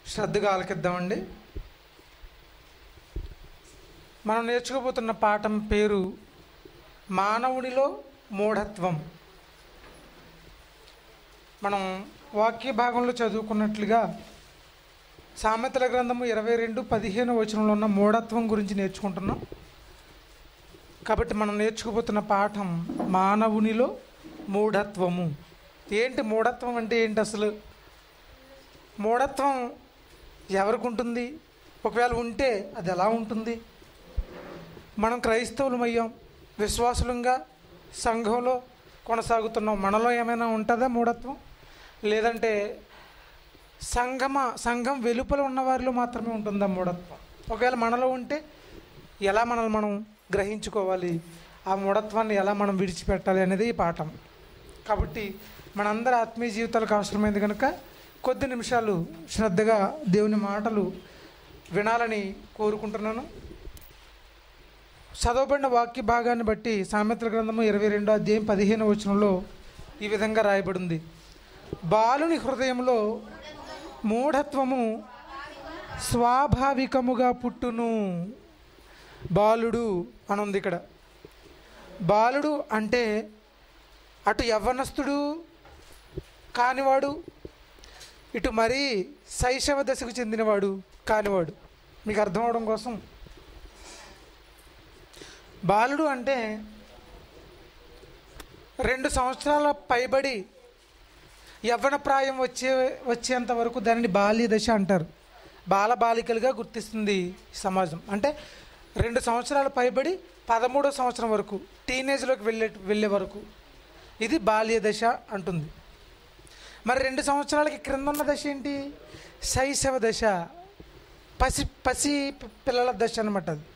శ్రద్ధగా ఆలకిద్దామండి మనం నేర్చుకోబోతున్న పాఠం పేరు మానవుడిలో మూఢత్వం మనం వాక్య భాగంలో చదువుకున్నట్లుగా సామెతల గ్రంథము ఇరవై రెండు పదిహేను వచనంలో ఉన్న మూఢత్వం గురించి నేర్చుకుంటున్నాం కాబట్టి మనం నేర్చుకోబోతున్న పాఠం మానవునిలో మూఢత్వము ఏంటి మూఢత్వం అంటే ఏంటి అసలు మూఢత్వం ఎవరికి ఉంటుంది ఒకవేళ ఉంటే అది ఎలా ఉంటుంది మనం క్రైస్తవులం అయ్యాం విశ్వాసులంగా సంఘంలో కొనసాగుతున్నాం మనలో ఏమైనా ఉంటుందా మూఢత్వం లేదంటే సంఘమ సంఘం వెలుపల ఉన్న వారిలో మాత్రమే ఉంటుందా మూఢత్వం ఒకవేళ మనలో ఉంటే ఎలా మనల్ని మనం గ్రహించుకోవాలి ఆ మూఢత్వాన్ని ఎలా మనం విడిచిపెట్టాలి అనేది ఈ పాఠం కాబట్టి మనందరి ఆత్మీయ జీవితాలకు అవసరమైంది కనుక కొద్ది నిమిషాలు శ్రద్ధగా దేవుని మాటలు వినాలని కోరుకుంటున్నాను చదవబడిన వాక్య భాగాన్ని బట్టి సామెతల గ్రంథము ఇరవై రెండో అధ్యాయం పదిహేను వచనంలో ఈ విధంగా రాయబడింది బాలుని హృదయంలో మూఢత్వము స్వాభావికముగా పుట్టును బాలుడు అని ఉంది ఇక్కడ బాలుడు అంటే అటు యవ్వనస్తుడు కానివాడు ఇటు మరీ శైశవ దశకు చెందినవాడు కానివాడు మీకు అర్థం అవడం కోసం బాలుడు అంటే రెండు సంవత్సరాల పైబడి యవ్వన ప్రాయం వచ్చే వచ్చేంత వరకు దానిని బాల్య దశ అంటారు బాల బాలికలుగా గుర్తిస్తుంది సమాజం అంటే రెండు సంవత్సరాల పైబడి పదమూడో సంవత్సరం వరకు టీనేజ్లోకి వెళ్ళే వెళ్ళే వరకు ఇది బాల్య దశ అంటుంది మరి రెండు సంవత్సరాలకి క్రింద ఉన్న దశ ఏంటి శైశవ దశ పసి పసి పిల్లల దశ అనమాట అది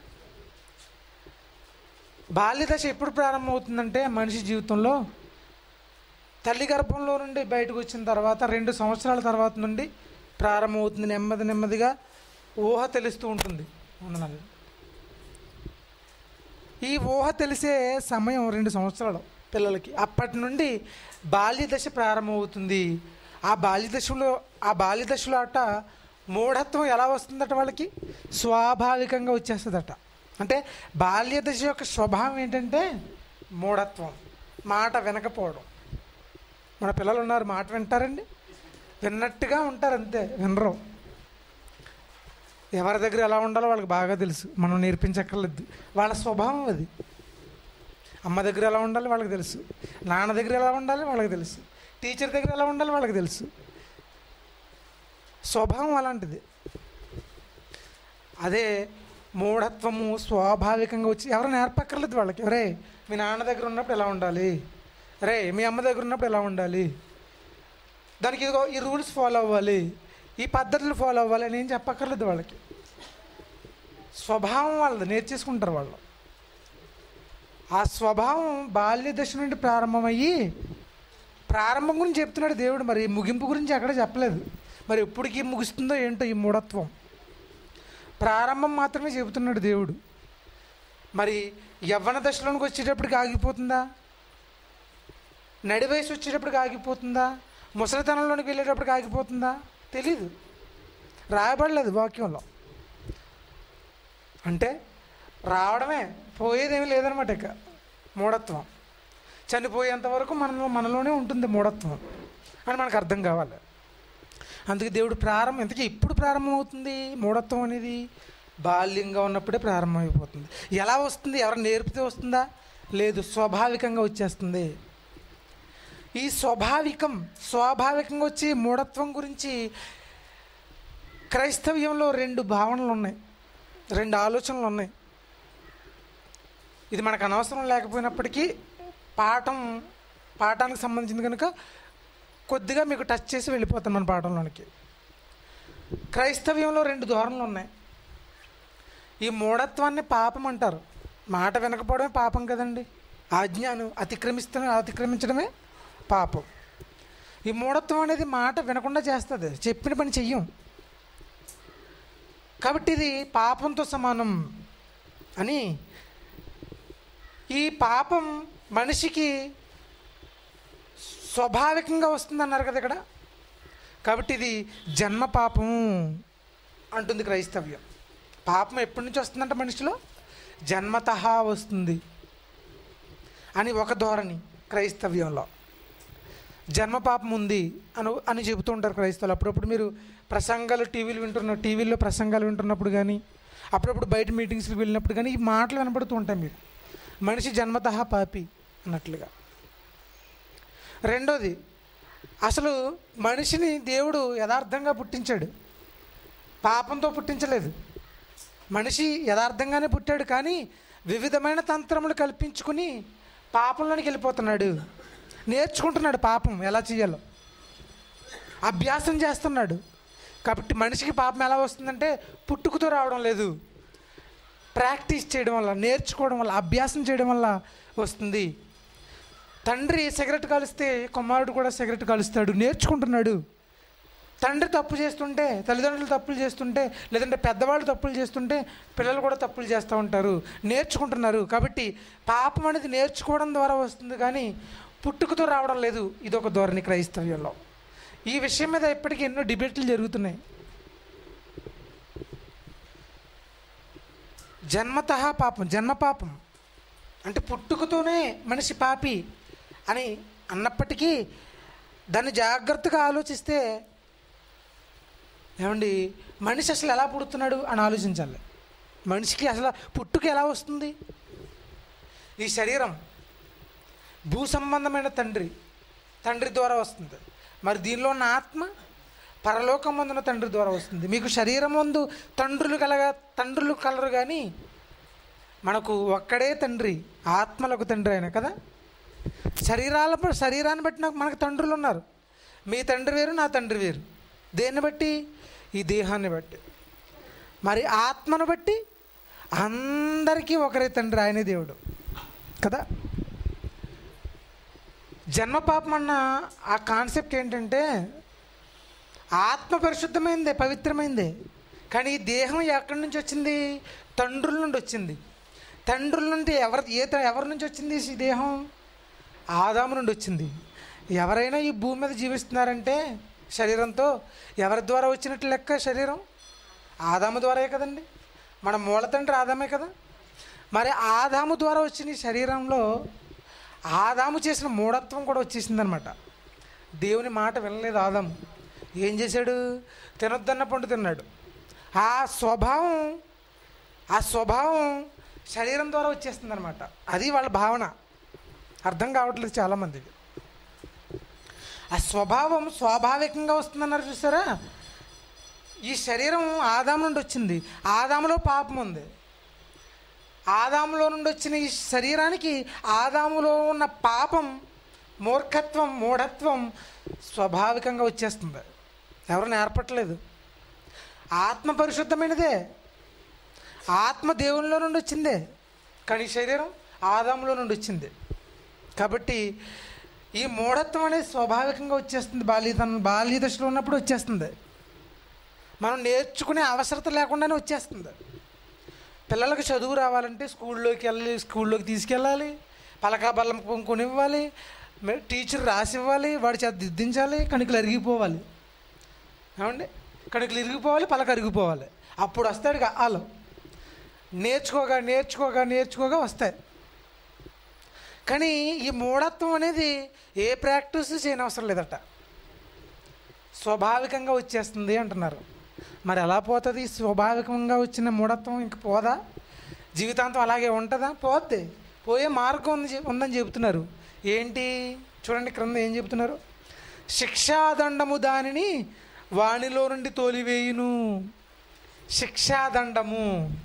బాల్య దశ ఎప్పుడు ప్రారంభమవుతుందంటే మనిషి జీవితంలో తల్లి గర్భంలో నుండి బయటకు వచ్చిన తర్వాత రెండు సంవత్సరాల తర్వాత నుండి ప్రారంభమవుతుంది నెమ్మది నెమ్మదిగా ఊహ తెలుస్తూ ఉంటుంది వందనాలు ఈ ఊహ తెలిసే సమయం రెండు సంవత్సరాలు పిల్లలకి అప్పటి నుండి బాల్య దశ ప్రారంభమవుతుంది ఆ బాల్య దశలో ఆ బాల్య దశలో అట మూఢత్వం ఎలా వస్తుందట వాళ్ళకి స్వాభావికంగా వచ్చేస్తుందట అంటే బాల్య దశ యొక్క స్వభావం ఏంటంటే మూఢత్వం మాట వినకపోవడం మన పిల్లలు ఉన్నారు మాట వింటారండి విన్నట్టుగా ఉంటారు అంతే వినరు ఎవరి దగ్గర ఎలా ఉండాలో వాళ్ళకి బాగా తెలుసు మనం నేర్పించక్కర్లేదు వాళ్ళ స్వభావం అది అమ్మ దగ్గర ఎలా ఉండాలి వాళ్ళకి తెలుసు నాన్న దగ్గర ఎలా ఉండాలి వాళ్ళకి తెలుసు టీచర్ దగ్గర ఎలా ఉండాలి వాళ్ళకి తెలుసు స్వభావం అలాంటిది అదే మూఢత్వము స్వాభావికంగా వచ్చి ఎవరు నేర్పక్కర్లేదు వాళ్ళకి ఎవరే మీ నాన్న దగ్గర ఉన్నప్పుడు ఎలా ఉండాలి రే మీ అమ్మ దగ్గర ఉన్నప్పుడు ఎలా ఉండాలి దానికి ఇదిగో ఈ రూల్స్ ఫాలో అవ్వాలి ఈ పద్ధతులు ఫాలో అవ్వాలి అని ఏం చెప్పక్కర్లేదు వాళ్ళకి స్వభావం వాళ్ళది నేర్చేసుకుంటారు వాళ్ళు ఆ స్వభావం బాల్య దశ నుండి ప్రారంభమయ్యి ప్రారంభం గురించి చెప్తున్నాడు దేవుడు మరి ముగింపు గురించి ఎక్కడ చెప్పలేదు మరి ఎప్పటికీ ముగుస్తుందో ఏంటో ఈ మూఢత్వం ప్రారంభం మాత్రమే చెబుతున్నాడు దేవుడు మరి యవ్వన దశలోనికి వచ్చేటప్పటికి ఆగిపోతుందా నడి వయసు వచ్చేటప్పటికి ఆగిపోతుందా ముసలితనంలోనికి వెళ్ళేటప్పటికి ఆగిపోతుందా తెలీదు రాయబడలేదు వాక్యంలో అంటే రావడమే పోయేదేమీ లేదనమాట ఇక మూఢత్వం చనిపోయేంత వరకు మనలో మనలోనే ఉంటుంది మూఢత్వం అని మనకు అర్థం కావాలి అందుకే దేవుడు ప్రారంభం ఇంతకీ ఎప్పుడు ప్రారంభమవుతుంది మూఢత్వం అనేది బాల్యంగా ఉన్నప్పుడే ప్రారంభమైపోతుంది ఎలా వస్తుంది ఎవరు నేర్పితే వస్తుందా లేదు స్వాభావికంగా వచ్చేస్తుంది ఈ స్వాభావికం స్వాభావికంగా వచ్చి మూఢత్వం గురించి క్రైస్తవ్యంలో రెండు భావనలు ఉన్నాయి రెండు ఆలోచనలు ఉన్నాయి ఇది మనకు అనవసరం లేకపోయినప్పటికీ పాఠం పాఠానికి సంబంధించింది కనుక కొద్దిగా మీకు టచ్ చేసి వెళ్ళిపోతాం మన పాఠంలోనికి క్రైస్తవ్యంలో రెండు ధోరణులు ఉన్నాయి ఈ మూఢత్వాన్ని పాపం అంటారు మాట వినకపోవడమే పాపం కదండి ఆజ్ఞను అతిక్రమిస్తే అతిక్రమించడమే పాపం ఈ మూఢత్వం అనేది మాట వినకుండా చేస్తుంది చెప్పిన పని చెయ్యం కాబట్టి ఇది పాపంతో సమానం అని ఈ పాపం మనిషికి స్వాభావికంగా వస్తుంది అన్నారు కదా ఇక్కడ కాబట్టి ఇది జన్మ పాపము అంటుంది క్రైస్తవ్యం పాపం ఎప్పటి నుంచి వస్తుందంట మనిషిలో జన్మత వస్తుంది అని ఒక ధోరణి క్రైస్తవ్యంలో జన్మ పాపం ఉంది అని అని చెబుతూ ఉంటారు క్రైస్తవులు అప్పుడప్పుడు మీరు ప్రసంగాలు టీవీలు వింటున్న టీవీల్లో ప్రసంగాలు వింటున్నప్పుడు కానీ అప్పుడప్పుడు బయట మీటింగ్స్కి వెళ్ళినప్పుడు కానీ ఈ మాటలు వినపడుతూ ఉంటాయి మీకు మనిషి జన్మత పాపి అన్నట్లుగా రెండోది అసలు మనిషిని దేవుడు యథార్థంగా పుట్టించాడు పాపంతో పుట్టించలేదు మనిషి యథార్థంగానే పుట్టాడు కానీ వివిధమైన తంత్రములు కల్పించుకుని పాపంలోనికి వెళ్ళిపోతున్నాడు నేర్చుకుంటున్నాడు పాపం ఎలా చేయాలో అభ్యాసం చేస్తున్నాడు కాబట్టి మనిషికి పాపం ఎలా వస్తుందంటే పుట్టుకతో రావడం లేదు ప్రాక్టీస్ చేయడం వల్ల నేర్చుకోవడం వల్ల అభ్యాసం చేయడం వల్ల వస్తుంది తండ్రి సిగరెట్ కాలుస్తే కుమారుడు కూడా సిగరెట్ కాలుస్తాడు నేర్చుకుంటున్నాడు తండ్రి తప్పు చేస్తుంటే తల్లిదండ్రులు తప్పులు చేస్తుంటే లేదంటే పెద్దవాళ్ళు తప్పులు చేస్తుంటే పిల్లలు కూడా తప్పులు చేస్తూ ఉంటారు నేర్చుకుంటున్నారు కాబట్టి పాపం అనేది నేర్చుకోవడం ద్వారా వస్తుంది కానీ పుట్టుకతో రావడం లేదు ఇది ఒక ధోరణి క్రైస్తవ్యంలో ఈ విషయం మీద ఇప్పటికీ ఎన్నో డిబేట్లు జరుగుతున్నాయి జన్మత పాపం జన్మ పాపం అంటే పుట్టుకతోనే మనిషి పాపి అని అన్నప్పటికీ దాన్ని జాగ్రత్తగా ఆలోచిస్తే ఏమండి మనిషి అసలు ఎలా పుడుతున్నాడు అని ఆలోచించాలి మనిషికి అసలు పుట్టుక ఎలా వస్తుంది ఈ శరీరం భూ సంబంధమైన తండ్రి తండ్రి ద్వారా వస్తుంది మరి దీనిలో ఉన్న ఆత్మ పరలోకం ముందున్న తండ్రి ద్వారా వస్తుంది మీకు శరీరం ముందు తండ్రులు కలగా తండ్రులు కలరు కానీ మనకు ఒక్కడే తండ్రి ఆత్మలకు తండ్రి అయిన కదా శరీరాల ప- శరీరాన్ని బట్టి నాకు మనకు తండ్రులు ఉన్నారు మీ తండ్రి వేరు నా తండ్రి వేరు దేన్ని బట్టి ఈ దేహాన్ని బట్టి మరి ఆత్మను బట్టి అందరికీ ఒకరే తండ్రి ఆయనే దేవుడు కదా జన్మ పాపం అన్న ఆ కాన్సెప్ట్ ఏంటంటే ఆత్మ పరిశుద్ధమైందే పవిత్రమైందే కానీ ఈ దేహం ఎక్కడి నుంచి వచ్చింది తండ్రుల నుండి వచ్చింది తండ్రుల నుండి ఎవరి ఏ త- ఎవరి నుంచి వచ్చింది ఈ దేహం ఆదాము నుండి వచ్చింది ఎవరైనా ఈ భూమి మీద జీవిస్తున్నారంటే శరీరంతో ఎవరి ద్వారా వచ్చినట్లు లెక్క శరీరం ఆదాము ద్వారాయే కదండి మన మూల తండ్రి ఆదామే కదా మరి ఆదాము ద్వారా వచ్చిన ఈ శరీరంలో ఆదాము చేసిన మూఢత్వం కూడా వచ్చేసిందనమాట దేవుని మాట వినలేదు ఆదాము ఏం చేశాడు తినొద్దన్న పండు తిన్నాడు ఆ స్వభావం ఆ స్వభావం శరీరం ద్వారా వచ్చేస్తుంది అనమాట అది వాళ్ళ భావన అర్థం కావట్లేదు చాలామందికి ఆ స్వభావం స్వాభావికంగా వస్తుందన్నారు చూసారా ఈ శరీరం ఆదాము నుండి వచ్చింది ఆదాములో పాపం ఉంది ఆదాములో నుండి వచ్చిన ఈ శరీరానికి ఆదాములో ఉన్న పాపం మూర్ఖత్వం మూఢత్వం స్వాభావికంగా వచ్చేస్తుంది ఎవరు నేర్పట్లేదు ఆత్మ పరిశుద్ధమైనదే ఆత్మ దేవునిలో నుండి వచ్చిందే కానీ ఈ శరీరం ఆదాములో నుండి వచ్చింది కాబట్టి ఈ మూఢత్వం అనేది స్వాభావికంగా వచ్చేస్తుంది బాల్యతనం బాల్య దశలో ఉన్నప్పుడు వచ్చేస్తుంది మనం నేర్చుకునే అవసరత లేకుండానే వచ్చేస్తుంది పిల్లలకు చదువు రావాలంటే స్కూల్లోకి వెళ్ళి స్కూల్లోకి తీసుకెళ్ళాలి పలకా బల్లం కొనివ్వాలి మే- టీచర్ రాసి ఇవ్వాలి వాడి చేత దిద్దించాలి కణికలు అరిగిపోవాలి ఏమండి కణికలు ఇరిగిపోవాలి పలక అరిగిపోవాలి అప్పుడు వస్తాడు వాళ్ళు నేర్చుకోగా నేర్చుకోగా నేర్చుకోగా వస్తాయి కానీ ఈ మూఢత్వం అనేది ఏ ప్రాక్టీస్ చేయని అవసరం లేదట స్వాభావికంగా వచ్చేస్తుంది అంటున్నారు మరి ఎలా పోతుంది స్వాభావికంగా వచ్చిన మూఢత్వం ఇంక పోదా జీవితాంతం అలాగే ఉంటుందా పోద్ది పోయే మార్గం ఉంది చె- ఉందని చెబుతున్నారు ఏంటి చూడండి క్రింద ఏం చెబుతున్నారు శిక్షాదండము దానిని వానిలో నుండి తోలివేయును శిక్షాదండము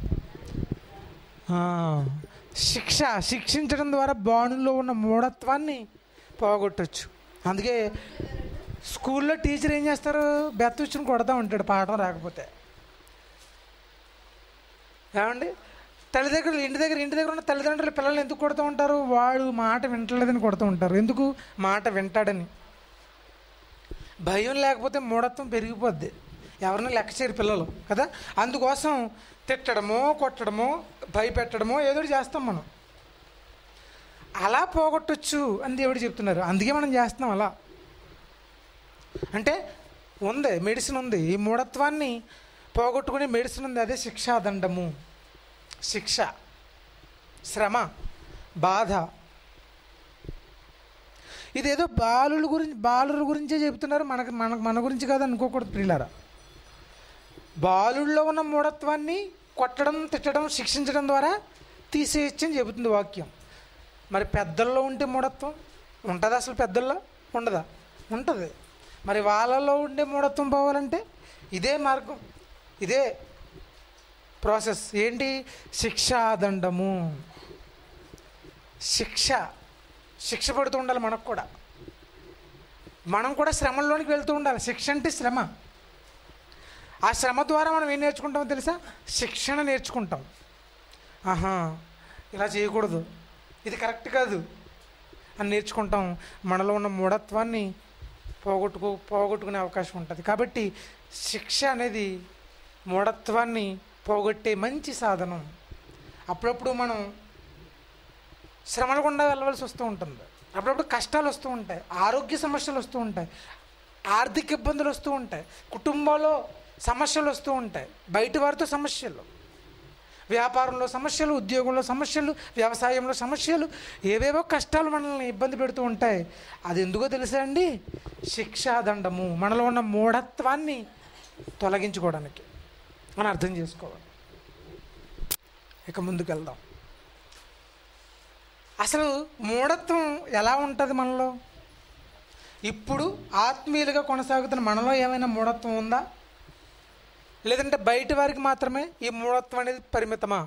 ఆ, శిక్ష శిక్షించడం ద్వారా బాణుల్లో ఉన్న మూఢత్వాన్ని పోగొట్టచ్చు అందుకే స్కూల్లో టీచర్ ఏం చేస్తారు బెత్తొచ్చుని కొడతా ఉంటాడు పాఠం రాకపోతే ఏమండి తల్లిదండ్రులు ఇంటి దగ్గర ఇంటి దగ్గర ఉన్న తల్లిదండ్రులు పిల్లల్ని ఎందుకు కొడుతూ ఉంటారు వాడు మాట వింటలేదని కొడుతూ ఉంటారు ఎందుకు మాట వింటాడని భయం లేకపోతే మూఢత్వం పెరిగిపోద్ది ఎవరిని లెక్క చేయరు పిల్లలు కదా అందుకోసం తిట్టడమో కొట్టడమో భయపెట్టడమో ఏదో ఒకటి చేస్తాం మనం అలా పోగొట్టొచ్చు అని దేవుడు చెప్తున్నారు అందుకే మనం చేస్తున్నాం అలా అంటే ఉంది మెడిసిన్ ఉంది ఈ మూఢత్వాన్ని పోగొట్టుకునే మెడిసిన్ ఉంది అదే శిక్షాదండము శిక్ష శ్రమ బాధ ఇదేదో బాలుల గురించి బాలుల గురించే చెబుతున్నారు మనకు మనకు మన గురించి కాదు అనుకోకూడదు ప్రియులారా బాలుల్లో ఉన్న మూఢత్వాన్ని కొట్టడం తిట్టడం శిక్షించడం ద్వారా తీసేయచ్చని చెబుతుంది వాక్యం మరి పెద్దల్లో ఉంటే మూఢత్వం ఉంటుందా అసలు పెద్దల్లో ఉండదా ఉంటుంది మరి వాళ్ళలో ఉండే మూఢత్వం పోవాలంటే ఇదే మార్గం ఇదే ప్రాసెస్ ఏంటి శిక్షాదండము శిక్ష శిక్ష పడుతూ ఉండాలి మనకు కూడా మనం కూడా శ్రమల్లోనికి వెళ్తూ ఉండాలి శిక్ష అంటే శ్రమ ఆ శ్రమ ద్వారా మనం ఏం నేర్చుకుంటామో తెలుసా శిక్షణ నేర్చుకుంటాం ఆహా ఇలా చేయకూడదు ఇది కరెక్ట్ కాదు అని నేర్చుకుంటాం మనలో ఉన్న మూఢత్వాన్ని పోగొట్టుకో పోగొట్టుకునే అవకాశం ఉంటుంది కాబట్టి శిక్ష అనేది మూఢత్వాన్ని పోగొట్టే మంచి సాధనం అప్పుడప్పుడు మనం శ్రమల గుండా వెళ్ళవలసి వస్తూ ఉంటుంది అప్పుడప్పుడు కష్టాలు వస్తూ ఉంటాయి ఆరోగ్య సమస్యలు వస్తూ ఉంటాయి ఆర్థిక ఇబ్బందులు వస్తూ ఉంటాయి కుటుంబంలో సమస్యలు వస్తూ ఉంటాయి బయట వారితో సమస్యలు వ్యాపారంలో సమస్యలు ఉద్యోగంలో సమస్యలు వ్యవసాయంలో సమస్యలు ఏవేవో కష్టాలు మనల్ని ఇబ్బంది పెడుతూ ఉంటాయి అది ఎందుకో తెలుసా అండి శిక్షాదండము మనలో ఉన్న మూఢత్వాన్ని తొలగించుకోవడానికి అని అర్థం చేసుకోవాలి ఇక ముందుకు వెళ్దాం అసలు మూఢత్వం ఎలా ఉంటుంది మనలో ఇప్పుడు ఆత్మీయులుగా కొనసాగుతున్న మనలో ఏమైనా మూఢత్వం ఉందా లేదంటే బయట వారికి మాత్రమే ఈ మూఢత్వం అనేది పరిమితమా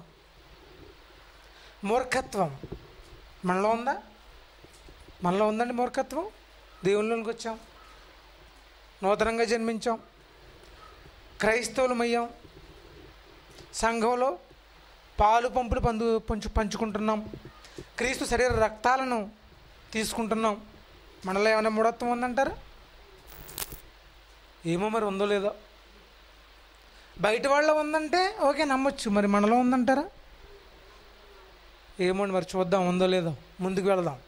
మూర్ఖత్వం మనలో ఉందా మనలో ఉందండి మూర్ఖత్వం దేవుళ్ళలోకి వచ్చాం నూతనంగా జన్మించాం క్రైస్తవులమయ్యాం సంఘంలో పాలు పంపులు పందు పంచు పంచుకుంటున్నాం క్రీస్తు శరీర రక్తాలను తీసుకుంటున్నాం మనలో ఏమైనా మూఢత్వం ఉందంటారా ఏమో మరి ఉందో లేదో బయట వాళ్ళ ఉందంటే ఓకే నమ్మొచ్చు మరి మనలో ఉందంటారా ఏమో మరి చూద్దాం ఉందో లేదో ముందుకు వెళదాం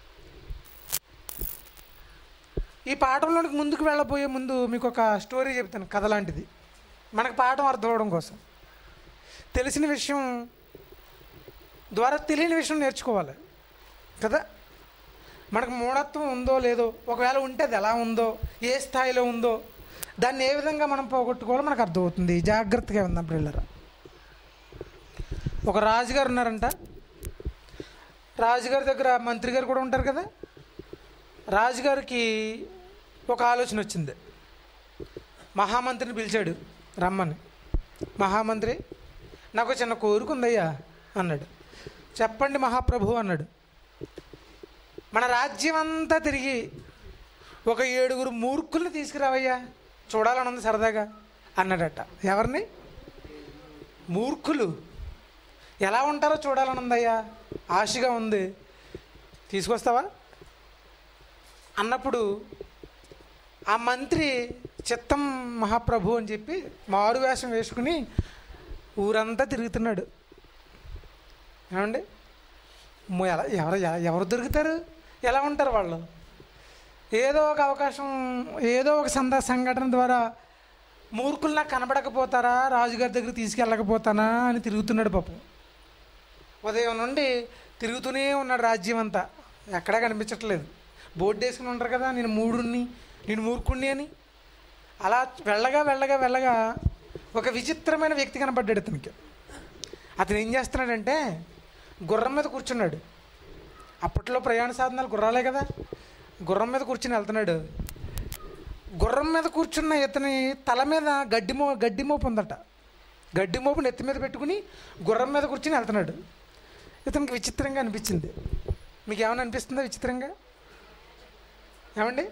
ఈ పాఠంలోనికి ముందుకు వెళ్ళబోయే ముందు మీకు ఒక స్టోరీ చెప్తాను కథ లాంటిది మనకు పాఠం అర్థం అవడం కోసం తెలిసిన విషయం ద్వారా తెలియని విషయం నేర్చుకోవాలి కదా మనకు మూఢత్వం ఉందో లేదో ఒకవేళ ఉంటే అది ఎలా ఉందో ఏ స్థాయిలో ఉందో దాన్ని ఏ విధంగా మనం పోగొట్టుకోవాలో మనకు అర్థమవుతుంది జాగ్రత్తగా ఉందాం పిల్లరా ఒక రాజుగారు ఉన్నారంట రాజుగారి దగ్గర మంత్రి గారు కూడా ఉంటారు కదా రాజుగారికి ఒక ఆలోచన వచ్చింది మహామంత్రిని పిలిచాడు రమ్మని మహామంత్రి నాకు చిన్న కోరిక ఉందయ్యా అన్నాడు చెప్పండి మహాప్రభు అన్నాడు మన రాజ్యం అంతా తిరిగి ఒక ఏడుగురు మూర్ఖుల్ని తీసుకురావయ్యా చూడాలని ఉంది సరదాగా అన్నాడట ఎవరిని మూర్ఖులు ఎలా ఉంటారో చూడాలని ఉందయ్యా ఆశగా ఉంది తీసుకొస్తావా అన్నప్పుడు ఆ మంత్రి చిత్తం మహాప్రభు అని చెప్పి మారు వేషం వేసుకుని ఊరంతా తిరుగుతున్నాడు ఏమండి మో ఎలా ఎవరు ఎ- ఎవరు దొరుకుతారు ఎలా ఉంటారు వాళ్ళు ఏదో ఒక అవకాశం ఏదో ఒక సంద సంఘటన ద్వారా మూర్ఖులు నాకు కనబడకపోతారా రాజుగారి దగ్గర తీసుకెళ్ళకపోతానా అని తిరుగుతున్నాడు పాపం ఉదయం నుండి తిరుగుతూనే ఉన్నాడు రాజ్యం అంతా ఎక్కడా కనిపించట్లేదు బోర్డు వేసుకుని ఉంటారు కదా నేను మూడుని నేను మూర్ఖుణ్ణి అని అలా వెళ్ళగా వెళ్ళగా వెళ్ళగా ఒక విచిత్రమైన వ్యక్తి కనబడ్డాడు అతనికి అతను ఏం చేస్తున్నాడంటే గుర్రం మీద కూర్చున్నాడు అప్పట్లో ప్రయాణ సాధనాలు గుర్రాలే కదా గుర్రం మీద కూర్చుని వెళ్తున్నాడు గుర్రం మీద కూర్చున్న ఇతని తల మీద గడ్డి మో గడ్డి మోపు ఉందట గడ్డి మోపు నెత్తి మీద పెట్టుకుని గుర్రం మీద కూర్చుని వెళ్తున్నాడు ఇతనికి విచిత్రంగా అనిపించింది మీకు ఏమైనా అనిపిస్తుందా విచిత్రంగా ఏమండి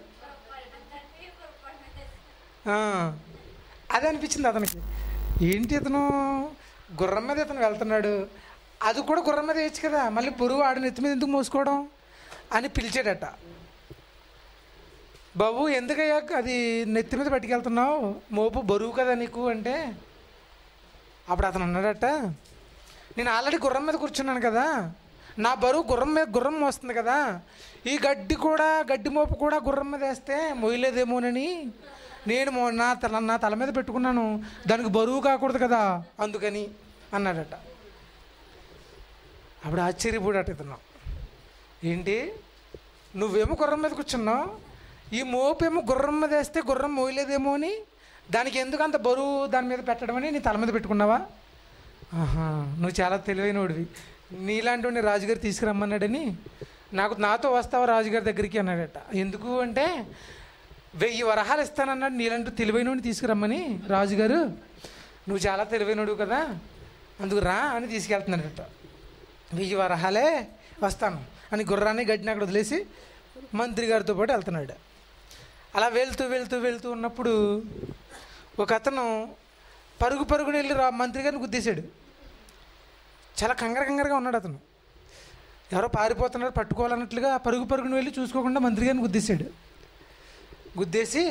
ఆ, అదే అనిపించింది అతనికి ఏంటి ఇతను గుర్రం మీద ఇతను వెళ్తున్నాడు అది కూడా గుర్రం మీద వేయచ్చు కదా మళ్ళీ పురుగు ఆడ నెత్తి మీద ఎందుకు మోసుకోవడం అని పిలిచాడట బాబు ఎందుకయ్యా అది నెత్తి మీద పట్టుకెళ్తున్నావు మోపు బరువు కదా నీకు అంటే అప్పుడు అతను అన్నాడట నేను ఆల్రెడీ గుర్రం మీద కూర్చున్నాను కదా నా బరువు గుర్రం మీద గుర్రం మోస్తుంది కదా ఈ గడ్డి కూడా గడ్డి మోపు కూడా గుర్రం మీద వేస్తే మొయ్యలేదేమోనని నేను మొ- నా తల నా తల మీద పెట్టుకున్నాను దానికి బరువు కాకూడదు కదా అందుకని అన్నాడట అప్పుడు ఆశ్చర్యపోయాట ఇతను ఏంటి నువ్వేమో గుర్రం మీద కూర్చున్నావు ఈ మోపేమో గుర్రం మీద వేస్తే గుర్రం మోయలేదేమో అని దానికి ఎందుకు అంత బరువు దాని మీద పెట్టడం అని నీ తల మీద పెట్టుకున్నావా ఆహా నువ్వు చాలా తెలివైనోడివి నీలాంటి వాడిని రాజుగారు తీసుకురమ్మన్నాడని నాకు నాతో వస్తావా రాజుగారి దగ్గరికి అన్నాడట ఎందుకు అంటే వెయ్యి వరహాలు ఇస్తానన్నాడు నీలాంటి తెలివైనోడిని తీసుకురమ్మని రాజుగారు నువ్వు చాలా తెలివైనడు కదా అందుకు రా అని తీసుకెళ్తున్నాడట వెయ్యి వరహాలే వస్తాను అని గుర్రాన్ని గడ్డిని అక్కడ వదిలేసి మంత్రి గారితో పాటు వెళ్తున్నాడు అలా వెళ్తూ వెళ్తూ వెళ్తూ ఉన్నప్పుడు ఒక అతను పరుగు పరుగుని వెళ్ళి రా మంత్రి గారిని గుద్దేశాడు చాలా కంగారు కంగారుగా ఉన్నాడు అతను ఎవరో పారిపోతున్నారు పట్టుకోవాలన్నట్లుగా పరుగు పరుగుని వెళ్ళి చూసుకోకుండా మంత్రి గారిని గుద్దేశాడు గుద్దేసి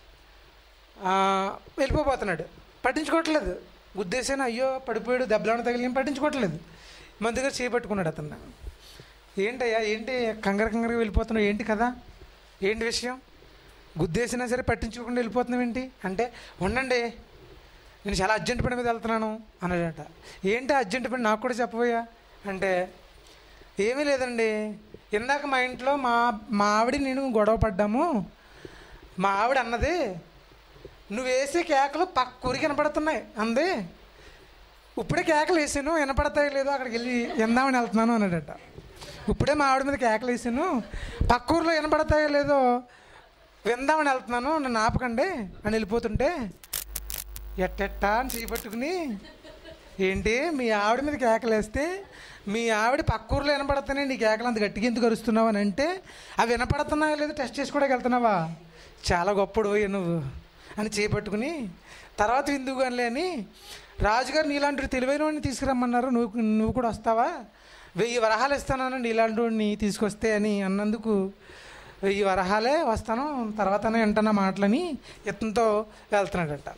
ఆ, వెళ్ళిపోబోతున్నాడు పట్టించుకోవట్లేదు గుద్దేసాను అయ్యో పడిపోయాడు దెబ్బలాన తగిలి పట్టించుకోవట్లేదు మంత్రి గారు చేపట్టుకున్నాడు అతను ఏంటయ్యా ఏంటి కంగారు కంగారుగా వెళ్ళిపోతున్నావు ఏంటి కదా ఏంటి విషయం గుద్దేసినా సరే పట్టించుకోకుండా వెళ్ళిపోతున్నావు ఏంటి అంటే ఉండండి నేను చాలా అర్జెంట్ పని మీద వెళ్తున్నాను అన్నాడట ఏంటి అర్జెంట్ పని నాకు కూడా చెప్పబోయా అంటే ఏమీ లేదండి ఇందాక మా ఇంట్లో మా మా ఆవిడ నేను గొడవ పడ్డాము మా ఆవిడ అన్నది నువ్వు వేసే కేకలు పక్క ఊరికి వినపడుతున్నాయి అంది ఇప్పుడే కేకలు వేసాను వినపడతాయి లేదో అక్కడికి వెళ్ళి ఎందామని వెళ్తున్నాను అన్నాడట ఇప్పుడే మా ఆవిడ మీద కేకలు వేసాను పక్క ఊర్లో వినపడతాయో లేదో విందామని వెళ్తున్నాను నన్ను ఆపకండి అని వెళ్ళిపోతుంటే ఎట్టెట్టా అని చేపట్టుకుని ఏంటి మీ ఆవిడ మీద కేకలు వేస్తే మీ ఆవిడ పక్క ఊర్లో వినపడుతున్నాయి నీ కేకలు అంత గట్టిగా ఎందుకు అరుస్తున్నావు అని అంటే అవి వినపడుతున్నాయో లేదో టెస్ట్ చేసుకోవడానికి వెళ్తున్నావా చాలా గొప్పడు పోయి నువ్వు అని చేపట్టుకుని తర్వాత విందుకు అని అని రాజుగారు నీలాంటి తెలివైన వాడిని తీసుకురమ్మన్నారు నువ్వు నువ్వు కూడా వస్తావా వెయ్యి వరహాలు ఇస్తానని నీలాంటి వాడిని తీసుకొస్తే అని అన్నందుకు వెయ్యి వరహాలే వస్తాను తర్వాతనే వింటున్న మాటలని ఇతనితో వెళ్తున్నాడట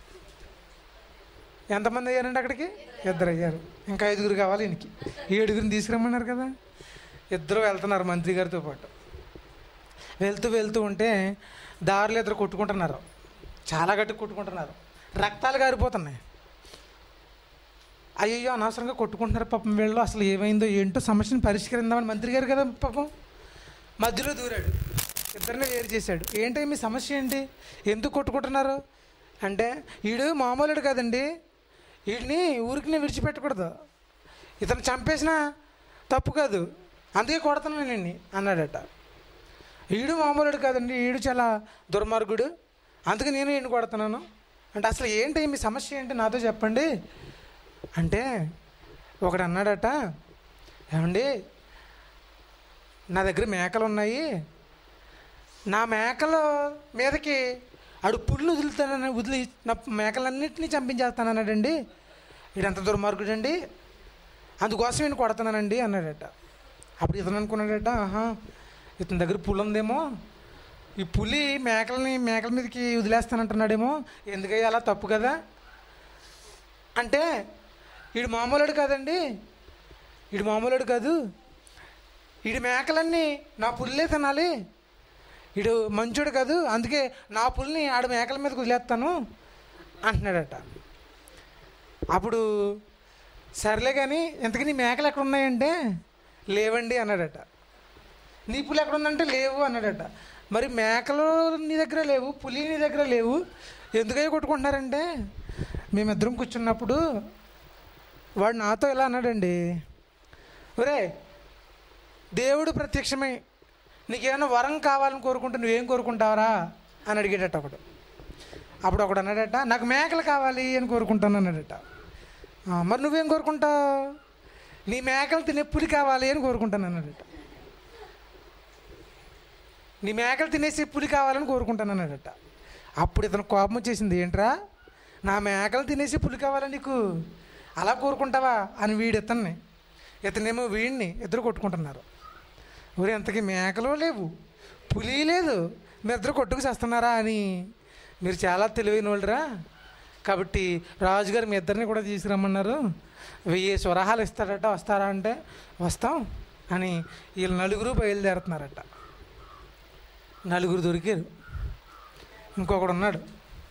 ఎంతమంది అయ్యారండి అక్కడికి ఇద్దరు అయ్యారు ఇంకా ఐదుగురు కావాలి ఈయనకి ఏడుగురిని తీసుకురమ్మన్నారు కదా ఇద్దరు వెళ్తున్నారు మంత్రి గారితో పాటు వెళ్తూ వెళ్తూ ఉంటే దారిలో ఇద్దరు కొట్టుకుంటున్నారు చాలా గట్టి కొట్టుకుంటున్నారు రక్తాలు గారిపోతున్నాయి అయ్యో అనవసరంగా కొట్టుకుంటున్నారు పాపం వీళ్ళు అసలు ఏమైందో ఏంటో సమస్యను పరిష్కరిందామని మంత్రి గారు కదా పాపం మధ్యలో దూరాడు ఇద్దరిని వేరు చేశాడు ఏంటి మీ సమస్య ఏంటి ఎందుకు కొట్టుకుంటున్నారు అంటే వీడు మామూలుడు కాదండి వీడిని ఊరికి విడిచిపెట్టకూడదు ఇతను చంపేసిన తప్పు కాదు అందుకే కొడుతున్నాను నేను అన్నాడట ఈడు మామూలుడు కాదండి ఈడు చాలా దుర్మార్గుడు అందుకే నేను ఈయన కొడుతున్నాను అంటే అసలు ఏంటి మీ సమస్య ఏంటి నాతో చెప్పండి అంటే ఒకడు అన్నాడట ఏమండి నా దగ్గర మేకలు ఉన్నాయి నా మేకల మీదకి ఆడు పుల్లు వదులుతానని వదిలి నా మేకలన్నింటినీ చంపించేస్తానన్నాడండి వీడంత దుర్మార్గుడండి అందుకోసం నేను కొడతానండి అన్నాడట అప్పుడు ఇతను అనుకున్నాడట ఆహా ఇతని దగ్గర పులి ఉందేమో ఈ పులి మేకలని మేకల మీదకి వదిలేస్తానంటున్నాడేమో ఎందుకయ్యా అలా తప్పు కదా అంటే వీడు మామూలుడు కాదండి వీడు మామూలుడు కాదు వీడి మేకలన్నీ నా పుల్లే తినాలి వీడు మంచోడు కాదు అందుకే నా పుల్ని ఆడ మేకల మీదకి వదిలేస్తాను అంటున్నాడట అప్పుడు సర్లే కానీ ఇంతకీ నీ మేకలు ఎక్కడ ఉన్నాయంటే లేవండి అన్నాడట నీ పులి ఎక్కడ ఉందంటే లేవు అన్నాడట మరి మేకలు నీ దగ్గర లేవు పులి నీ దగ్గర లేవు ఎందుకై కొట్టుకుంటున్నారంటే మేమిద్దరం కూర్చున్నప్పుడు వాడు నాతో ఇలా అన్నాడండి ఒరే దేవుడు ప్రత్యక్షమై నీకేమైనా వరం కావాలని కోరుకుంటే నువ్వేం కోరుకుంటావరా అని అడిగేటట్టు ఒకడు అప్పుడు ఒకడు అన్నాడట నాకు మేకలు కావాలి అని కోరుకుంటాను అన్నాడట "ఆ, మరి నువ్వేం కోరుకుంటావు నీ మేకలు తినే పులి కావాలి అని కోరుకుంటాను అన్నాడట నీ మేకలు తినేసి పులి కావాలని కోరుకుంటాను అన్నాడట అప్పుడు ఇతను కోపం వచ్చేసింది ఏంట్రా నా మేకలు తినేసి పులి కావాలా నీకు అలా కోరుకుంటావా అని వీడు ఇతన్ని ఇతనేమో వీడిని ఇద్దరు కొట్టుకుంటున్నారు ఊరి ఎంతకీ మేకలు లేవు పులి లేదు మీ ఇద్దరు కొట్టుకు చేస్తున్నారా అని మీరు చాలా తెలివైన వాళ్ళరా కాబట్టి రాజుగారు మీ ఇద్దరిని కూడా తీసుకురమ్మన్నారు వెయ్యి స్వరహాలు ఇస్తారట వస్తారా అంటే వస్తాం అని వీళ్ళు నలుగురు బయలుదేరుతున్నారట నలుగురు దొరికారు ఇంకొకడు ఉన్నాడు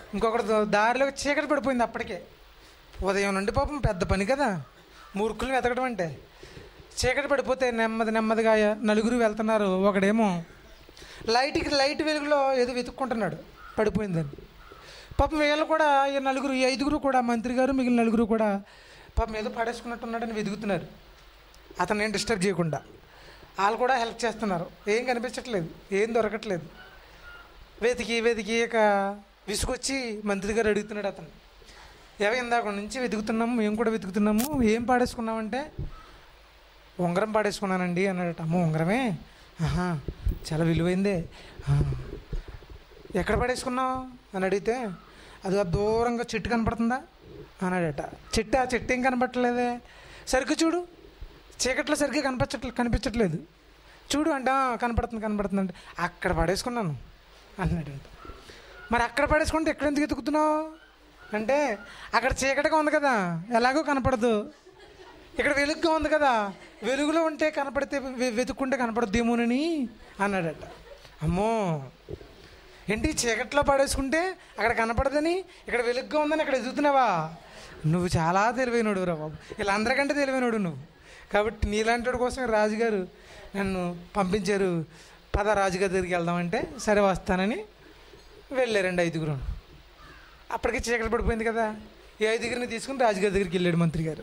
ఇంకొకటి దో- దారిలో చీకటి పడిపోయింది అప్పటికే ఉదయం నుండి పాపం పెద్ద పని కదా మూర్ఖులు వెతకడం అంటే చీకటి పడిపోతే నెమ్మది నెమ్మదిగా నలుగురు వెళ్తున్నారు ఒకడేమో లైట్కి లైట్ వెలుగులో ఏదో వెతుక్కుంటున్నాడు పడిపోయిందని పాపం వీళ్ళు కూడా ఈ నలుగురు ఈ ఐదుగురు కూడా మంత్రి గారు మిగిలిన నలుగురు కూడా పాపం ఏదో పడేసుకున్నట్టున్నాడని వెతుకుతున్నారు అతను ఏం డిస్టర్బ్ చేయకుండా వాళ్ళు కూడా హెల్ప్ చేస్తున్నారు ఏం కనిపించట్లేదు ఏం దొరకట్లేదు వెతికి వెతికి ఇక విసుకొచ్చి మంత్రి గారు అడుగుతున్నాడు అతను ఎవ ఇందాక నుంచి వెతుకుతున్నాము మేము కూడా వెతుకుతున్నాము ఏం పాడేసుకున్నామంటే ఉంగరం పాడేసుకున్నానండి అన్నాడట అమ్మ ఉంగరమే ఆహా చాలా విలువైందే "ఆ, ఎక్కడ పడేసుకున్నావు అని అడిగితే అది ఆ దూరంగా చెట్టు కనపడుతుందా అన్నాడట చెట్టు ఆ చెట్టు ఏం కనపడట్లేదే సరిగ్గా చూడు చీకట్లో సరిగ్గా కనిపించట్లేదు కనిపించట్లేదు చూడు అంటే "ఆ, కనపడుతుంది కనపడుతుంది అంటే అక్కడ పడేసుకున్నాను అన్నాడంట మరి అక్కడ పడేసుకుంటే ఎక్కడ ఎందుకు ఎతుకుతున్నావు అంటే అక్కడ చీకటిగా ఉంది కదా ఎలాగో కనపడదు ఇక్కడ వెలుగుగా ఉంది కదా వెలుగులో ఉంటే కనపడితే వె- వెతుక్కుంటే కనపడద్దేమోనని అన్నాడట అమ్మో ఏంటి చీకట్లో పడేసుకుంటే అక్కడ కనపడదని ఇక్కడ వెలుగుగా ఉందని అక్కడ ఎదుగుతున్నావా నువ్వు చాలా తెలివైనడు రా బాబు వీళ్ళందరికంటే తెలివైనడు నువ్వు కాబట్టి నీలాంటి వాడి కోసం రాజుగారు నన్ను పంపించారు పద రాజుగారి దగ్గరికి వెళ్దామంటే సరే వస్తానని వెళ్ళారండి ఐదుగురు అప్పటికి చీకటి పడిపోయింది కదా ఈ ఐదుగురిని తీసుకుని రాజుగారి దగ్గరికి వెళ్ళాడు మంత్రి గారు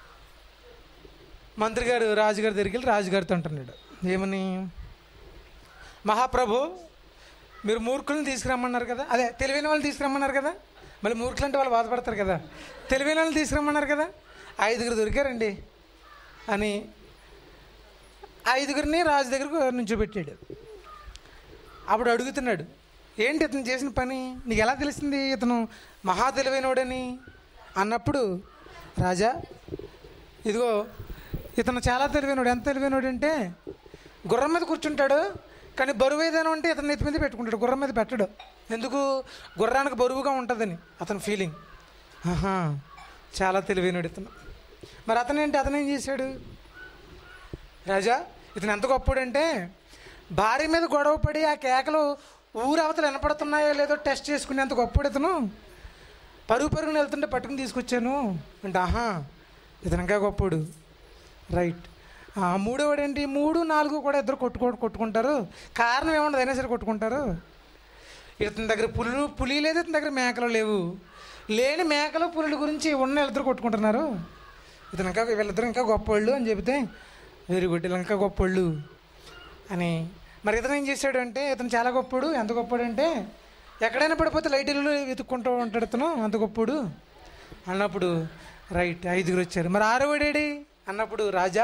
మంత్రి గారు రాజుగారి దగ్గరికి వెళ్ళి రాజుగారితో అంటున్నాడు ఏమని మహాప్రభు మీరు మూర్ఖులను తీసుకురమ్మన్నారు కదా అదే తెలివైన వాళ్ళని తీసుకురమ్మన్నారు కదా మళ్ళీ మూర్ఖులు అంటే వాళ్ళు బాధపడతారు కదా తెలివైన వాళ్ళని తీసుకురమ్మన్నారు కదా ఐదుగురు దొరికారండి అని ఐదుగురిని రాజు దగ్గరకు నుంచోబెట్టాడు అప్పుడు అడుగుతున్నాడు ఏంటి ఇతను చేసిన పని నీకు ఎలా తెలిసింది ఇతను మహా తెలివైనోడని అన్నప్పుడు రాజా ఇదిగో ఇతను చాలా తెలివైనోడు ఎంత తెలివైనోడు అంటే గుర్రం మీద కూర్చుంటాడు కానీ బరువు ఏదైనా ఉంటే ఇతను నెత్తి మీద పెట్టుకుంటాడు గుర్రం మీద పెట్టడు ఎందుకు గుర్రానికి బరువుగా ఉంటుందని అతని ఫీలింగ్ ఆహా చాలా తెలివైనడు ఇతను మరి అతను ఏంటి అతను ఏం చేశాడు రాజా ఇతను ఎంత గొప్పడంటే భార్య మీద గొడవ పడి ఆ కేకలు ఊరు అవతలు వినపడుతున్నాయో లేదో టెస్ట్ చేసుకునేంత గొప్పడు ఇతను పరుగు పరుగున వెళ్తుంటే పట్టుకుని తీసుకొచ్చాను అంటే ఆహా ఇతను ఇంకా గొప్పడు రైట్ ఆ, మూడోవాడు ఏంటి మూడు నాలుగు కూడా ఇద్దరు కొట్టుకో కొట్టుకుంటారు కారణం ఏముండదు అయినా సరే కొట్టుకుంటారు ఇతని దగ్గర పులులు పులి లేదు ఇతని దగ్గర మేకలు లేవు లేని మేకలు పులుల గురించి ఉన్న వీళ్ళిద్దరు కొట్టుకుంటున్నారు ఇతను ఇంకా వీళ్ళిద్దరు ఇంకా గొప్పవాళ్ళు అని చెబితే వెరీ గుడ్ వీళ్ళు ఇంకా గొప్పవాళ్ళు అని మరి ఇతను ఏం చేశాడు అంటే ఇతను చాలా గొప్పడు ఎంత గొప్పడు అంటే ఎక్కడైనా పడిపోతే లైట్ ఇల్లు వెతుక్కుంటూ ఉంటాడు ఇతను అంత గొప్పడు అన్నప్పుడు రైట్ ఐదుగురు వచ్చారు మరి ఆరవడేడి అన్నప్పుడు రాజా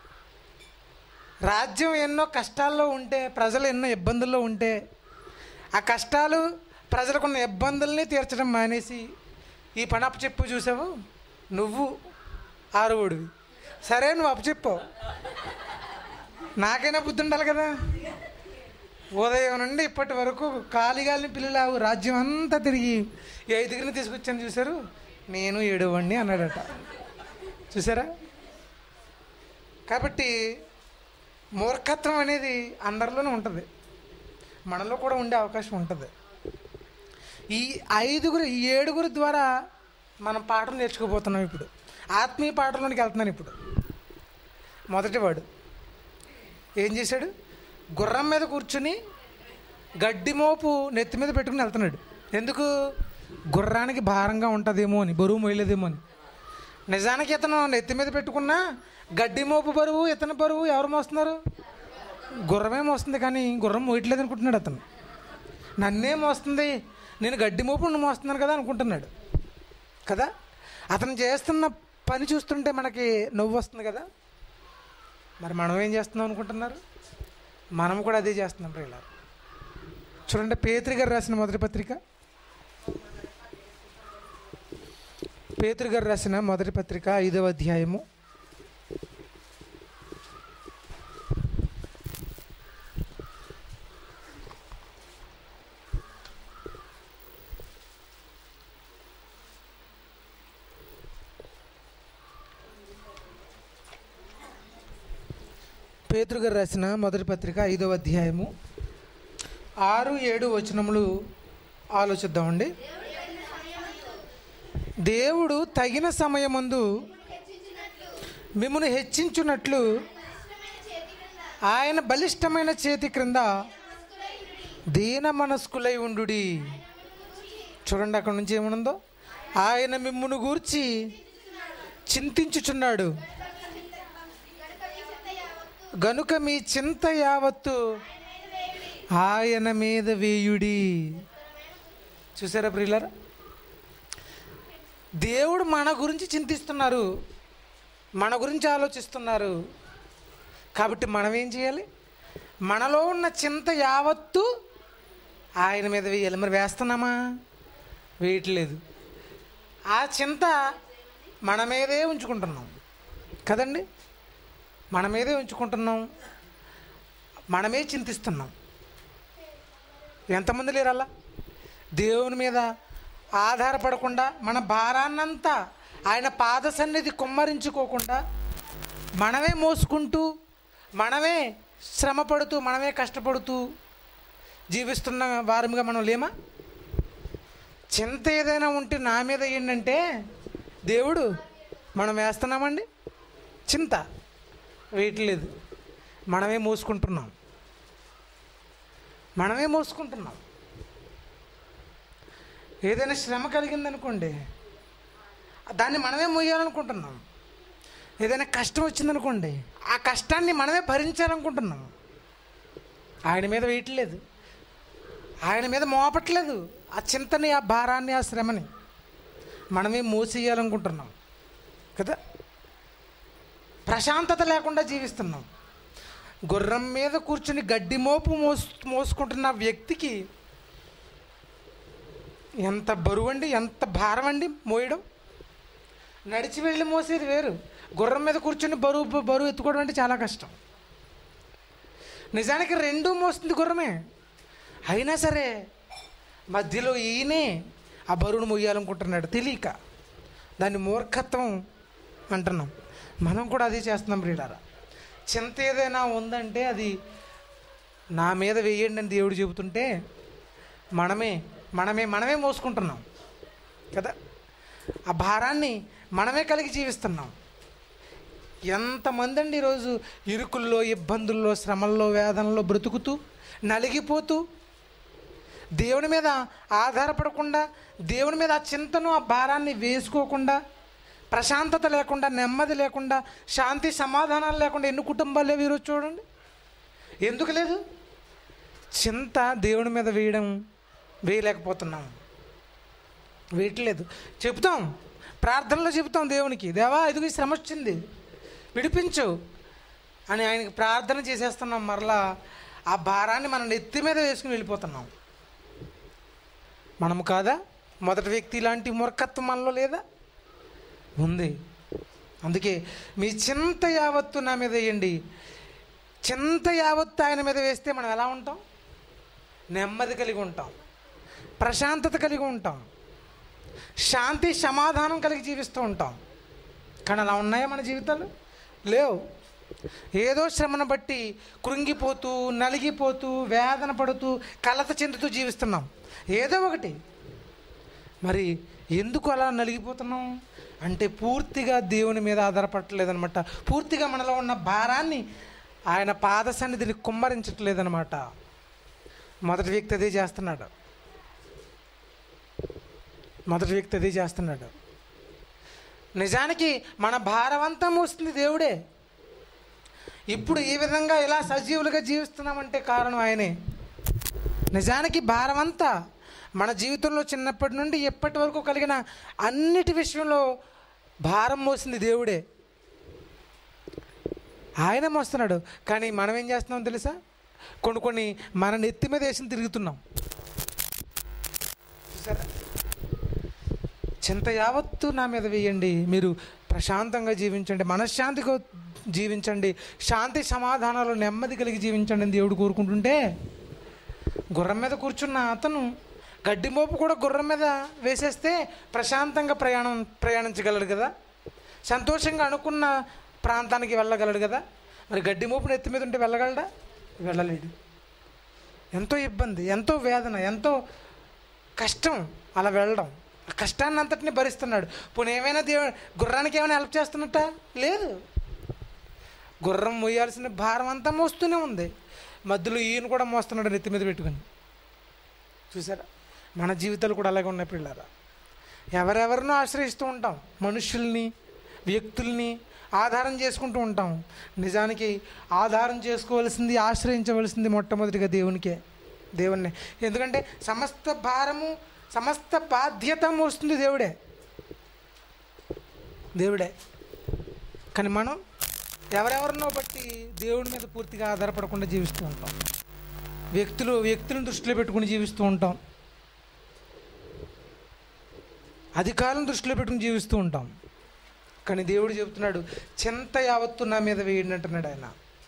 రాజ్యం ఎన్నో కష్టాల్లో ఉంటే ప్రజలు ఎన్నో ఇబ్బందుల్లో ఉంటే ఆ కష్టాలు ప్రజలకున్న ఇబ్బందుల్ని తీర్చడం మానేసి ఈ పని అప్పచెప్పు చూసావు నువ్వు ఆరువుడివి సరే నువ్వు అప్పచెప్పావు నాకైనా బుద్ధి ఉండాలి కదా ఉదయం నుండి ఇప్పటి వరకు కాలిగాలిని పిల్లలావు రాజ్యం అంతా తిరిగి ఈ ఐదుగురిని తీసుకొచ్చాను చూశారు నేను ఏడవండి అన్నాడట చూసారా కాబట్టి మూర్ఖత్వం అనేది అందరిలోనూ ఉంటుంది మనలో కూడా ఉండే అవకాశం ఉంటుంది ఈ ఐదుగురు ఈ ఏడుగురు ద్వారా మనం పాఠం నేర్చుకోబోతున్నాం ఇప్పుడు ఆత్మీయ పాఠంలోనికి వెళ్తున్నాను ఇప్పుడు మొదటివాడు ఏం చేశాడు గుర్రం మీద కూర్చుని గడ్డి మోపు నెత్తి మీద పెట్టుకుని వెళ్తున్నాడు ఎందుకు గుర్రానికి భారంగా ఉంటుందేమో అని బరువు మొయ్యలేదేమో అని నిజానికి ఇతను నెత్తి మీద పెట్టుకున్న గడ్డి మోపు బరువు ఇతని బరువు ఎవరు మోస్తున్నారు గుర్రమే మోస్తుంది కానీ గుర్రం మోయట్లేదు అనుకుంటున్నాడు అతను నన్నే మోస్తుంది నేను గడ్డి మోపు నువ్వు మోస్తున్నాను కదా అనుకుంటున్నాడు కదా అతను చేస్తున్న పని చూస్తుంటే మనకి నవ్వు వస్తుంది కదా మరి మనం ఏం చేస్తున్నాం అనుకుంటున్నారు మనం కూడా అదే చేస్తున్నాం ప్రియుల చూడండి పేతృ గారు రాసిన మొదటి పత్రిక పేతృ గారు రాసిన మొదటి పత్రిక ఐదవ అధ్యాయము పేతురు గారు రాసిన మొదటి పత్రిక ఐదవ అధ్యాయము ఆరు ఏడు వచనములు ఆలోచిద్దామండి దేవుడు తగిన సమయమందు మిమ్మల్ని హెచ్చించున్నట్లు ఆయన బలిష్టమైన చేతి క్రింద దీన మనస్కులై ఉండు చూడండి అక్కడ నుంచి ఏమనుందో ఆయన మిమ్మును గూర్చి చింతించుచున్నాడు గనుక మీ చింత యావత్తు ఆయన మీద వేయుడి చూసారా ప్రియులారా దేవుడు మన గురించి చింతిస్తున్నారు మన గురించి ఆలోచిస్తున్నారు కాబట్టి మనం ఏం చేయాలి మనలో ఉన్న చింత యావత్తు ఆయన మీద వేయాలి మరి వేస్తున్నామా వేయట్లేదు ఆ చింత మన మీదే ఉంచుకుంటున్నాం కదండి మన మీదే ఉంచుకుంటున్నాం మనమే చింతిస్తున్నాం ఎంతమంది లేరు అలా దేవుని మీద ఆధారపడకుండా మన భారాన్నంతా ఆయన పాద సన్నిధి కుమ్మరించుకోకుండా మనమే మోసుకుంటూ మనమే శ్రమపడుతూ మనమే కష్టపడుతూ జీవిస్తున్న వారముగా మనం లేమా చింత ఏదైనా ఉంటే నా మీద ఏంటంటే దేవుడు మనం వేస్తున్నామండి చింత వేయట్లేదు మనమే మోసుకుంటున్నాం మనమే మోసుకుంటున్నాం ఏదైనా శ్రమ కలిగిందనుకోండి దాన్ని మనమే మోయాలనుకుంటున్నాం ఏదైనా కష్టం వచ్చిందనుకోండి ఆ కష్టాన్ని మనమే భరించాలనుకుంటున్నాం ఆయన మీద వేయట్లేదు ఆయన మీద మోపట్లేదు ఆ చింతని ఆ భారాన్ని ఆ శ్రమని మనమే మోసేయాలనుకుంటున్నాం కదా ప్రశాంతత లేకుండా జీవిస్తున్నాం గుర్రం మీద కూర్చుని గడ్డి మోపు మోసు మోసుకుంటున్న వ్యక్తికి ఎంత బరువు అండి ఎంత భారం అండి మోయడం నడిచి వెళ్ళి మోసేది వేరు గుర్రం మీద కూర్చొని బరువు బరువు ఎత్తుకోవడం అంటే చాలా కష్టం నిజానికి రెండూ మోస్తుంది గుర్రమే అయినా సరే మధ్యలో ఈయనే ఆ బరువును మొయ్యాలనుకుంటున్నాడు తెలియక దాన్ని మూర్ఖత్వం అంటున్నాం మనం కూడా అదే చేస్తున్నాం ప్రియులారా చింత ఏదైనా ఉందంటే అది నా మీద వేయండి అని దేవుడు చెబుతుంటే మనమే మనమే మనమే మోసుకుంటున్నాం కదా ఆ భారాన్ని మనమే కలిగి జీవిస్తున్నాం ఎంతమంది అండి ఈరోజు ఇరుకుల్లో ఇబ్బందుల్లో శ్రమల్లో వేదనలో బ్రతుకుతూ నలిగిపోతూ దేవుని మీద ఆధారపడకుండా దేవుని మీద ఆ చింతను ఆ భారాన్ని వేసుకోకుండా ప్రశాంతత లేకుండా నెమ్మది లేకుండా శాంతి సమాధానాలు లేకుండా ఎన్ని కుటుంబాలు లేవు ఈరోజు చూడండి ఎందుకు లేదు చింత దేవుని మీద వేయడం వేయలేకపోతున్నాం వేయట్లేదు చెప్తాం ప్రార్థనలో చెబుతాం దేవునికి దేవా ఇదిగో ఈ శ్రమ వచ్చింది విడిపించు అని ఆయనకి ప్రార్థన చేసేస్తున్నాం మరలా ఆ భారాన్ని మన నెత్తి మీద వేసుకుని వెళ్ళిపోతున్నాం మనము కాదా మొదటి వ్యక్తి ఇలాంటి మూర్ఖత్వం మనలో లేదా ఉంది అందుకే మీ చింత యావత్తు నా మీద వేయండి చింత యావత్తు ఆయన మీద వేస్తే మనం ఎలా ఉంటాం నెమ్మది కలిగి ఉంటాం ప్రశాంతత కలిగి ఉంటాం శాంతి సమాధానం కలిగి జీవిస్తూ ఉంటాం కానీ అలా ఉన్నాయా మన జీవితాలు లేవు ఏదో శ్రమను బట్టి కృంగిపోతూ నలిగిపోతూ వేదన పడుతూ కలత చెందుతూ జీవిస్తున్నాం ఏదో ఒకటి మరి ఎందుకు అలా నలిగిపోతున్నాం అంటే పూర్తిగా దేవుని మీద ఆధారపడలేదనమాట పూర్తిగా మనలో ఉన్న భారాన్ని ఆయన పాద సన్నిధిని కుమ్మరించట్లేదనమాట మొదటి వ్యక్తి అదే చేస్తున్నాడు మొదటి వ్యక్తి అదే చేస్తున్నాడు నిజానికి మన భారమంతా మోస్తుంది దేవుడే ఇప్పుడు ఈ విధంగా ఇలా సజీవులుగా జీవిస్తున్నామంటే కారణం ఆయనే నిజానికి భారమంతా మన జీవితంలో చిన్నప్పటి నుండి ఎప్పటి వరకు కలిగిన అన్నిటి విషయంలో భారం మోసింది దేవుడే ఆయన మోస్తున్నాడు కానీ మనం ఏం చేస్తున్నాం తెలుసా కొన్ని కొన్ని మన నెత్తి మీద వేసి తిరుగుతున్నాం చూసారా చింత యావత్తు నా మీద వేయండి మీరు ప్రశాంతంగా జీవించండి మనశ్శాంతిగా జీవించండి శాంతి సమాధానాలు నెమ్మది కలిగి జీవించండి అని దేవుడు కోరుకుంటుంటే గుర్రం మీద కూర్చున్న అతను గడ్డి మోపు కూడా గుర్రం మీద వేసేస్తే ప్రశాంతంగా ప్రయాణం ప్రయాణించగలడు కదా సంతోషంగా అనుకున్న ప్రాంతానికి వెళ్ళగలడు కదా మరి గడ్డి మోపుని ఎత్తి మీద ఉంటే వెళ్ళగలడా వెళ్ళలేడు ఎంతో ఇబ్బంది ఎంతో వేదన ఎంతో కష్టం అలా వెళ్ళడం ఆ కష్టాన్ని అంతటిని భరిస్తున్నాడు పోనీ ఏమైనా దేవు గుర్రానికి ఏమైనా హెల్ప్ చేస్తున్నట్ట లేదు గుర్రం మోయాల్సిన భారం అంతా మోస్తూనే ఉంది మధ్యలో ఈయన కూడా మోస్తున్నాడు నెత్తి మీద పెట్టుకుని చూసారా మన జీవితాలు కూడా అలాగే ఉన్నాయి పిల్లరా ఎవరెవరినో ఆశ్రయిస్తూ ఉంటాం మనుషుల్ని వ్యక్తుల్ని ఆధారం చేసుకుంటూ ఉంటాం నిజానికి ఆధారం చేసుకోవాల్సింది ఆశ్రయించవలసింది మొట్టమొదటిగా దేవునికే దేవుణ్ణి ఎందుకంటే సమస్త భారము సమస్త బాధ్యత మోస్తుంది దేవుడే దేవుడే కానీ మనం ఎవరెవరినో బట్టి దేవుడి మీద పూర్తిగా ఆధారపడకుండా జీవిస్తూ ఉంటాం వ్యక్తులు వ్యక్తులను దృష్టిలో పెట్టుకుని జీవిస్తూ ఉంటాం అధికారులను దృష్టిలో పెట్టుకుని జీవిస్తూ ఉంటాం కానీ దేవుడు చెబుతున్నాడు చింత యావత్తు నా మీద వేయండి అంటున్నాడు ఆయన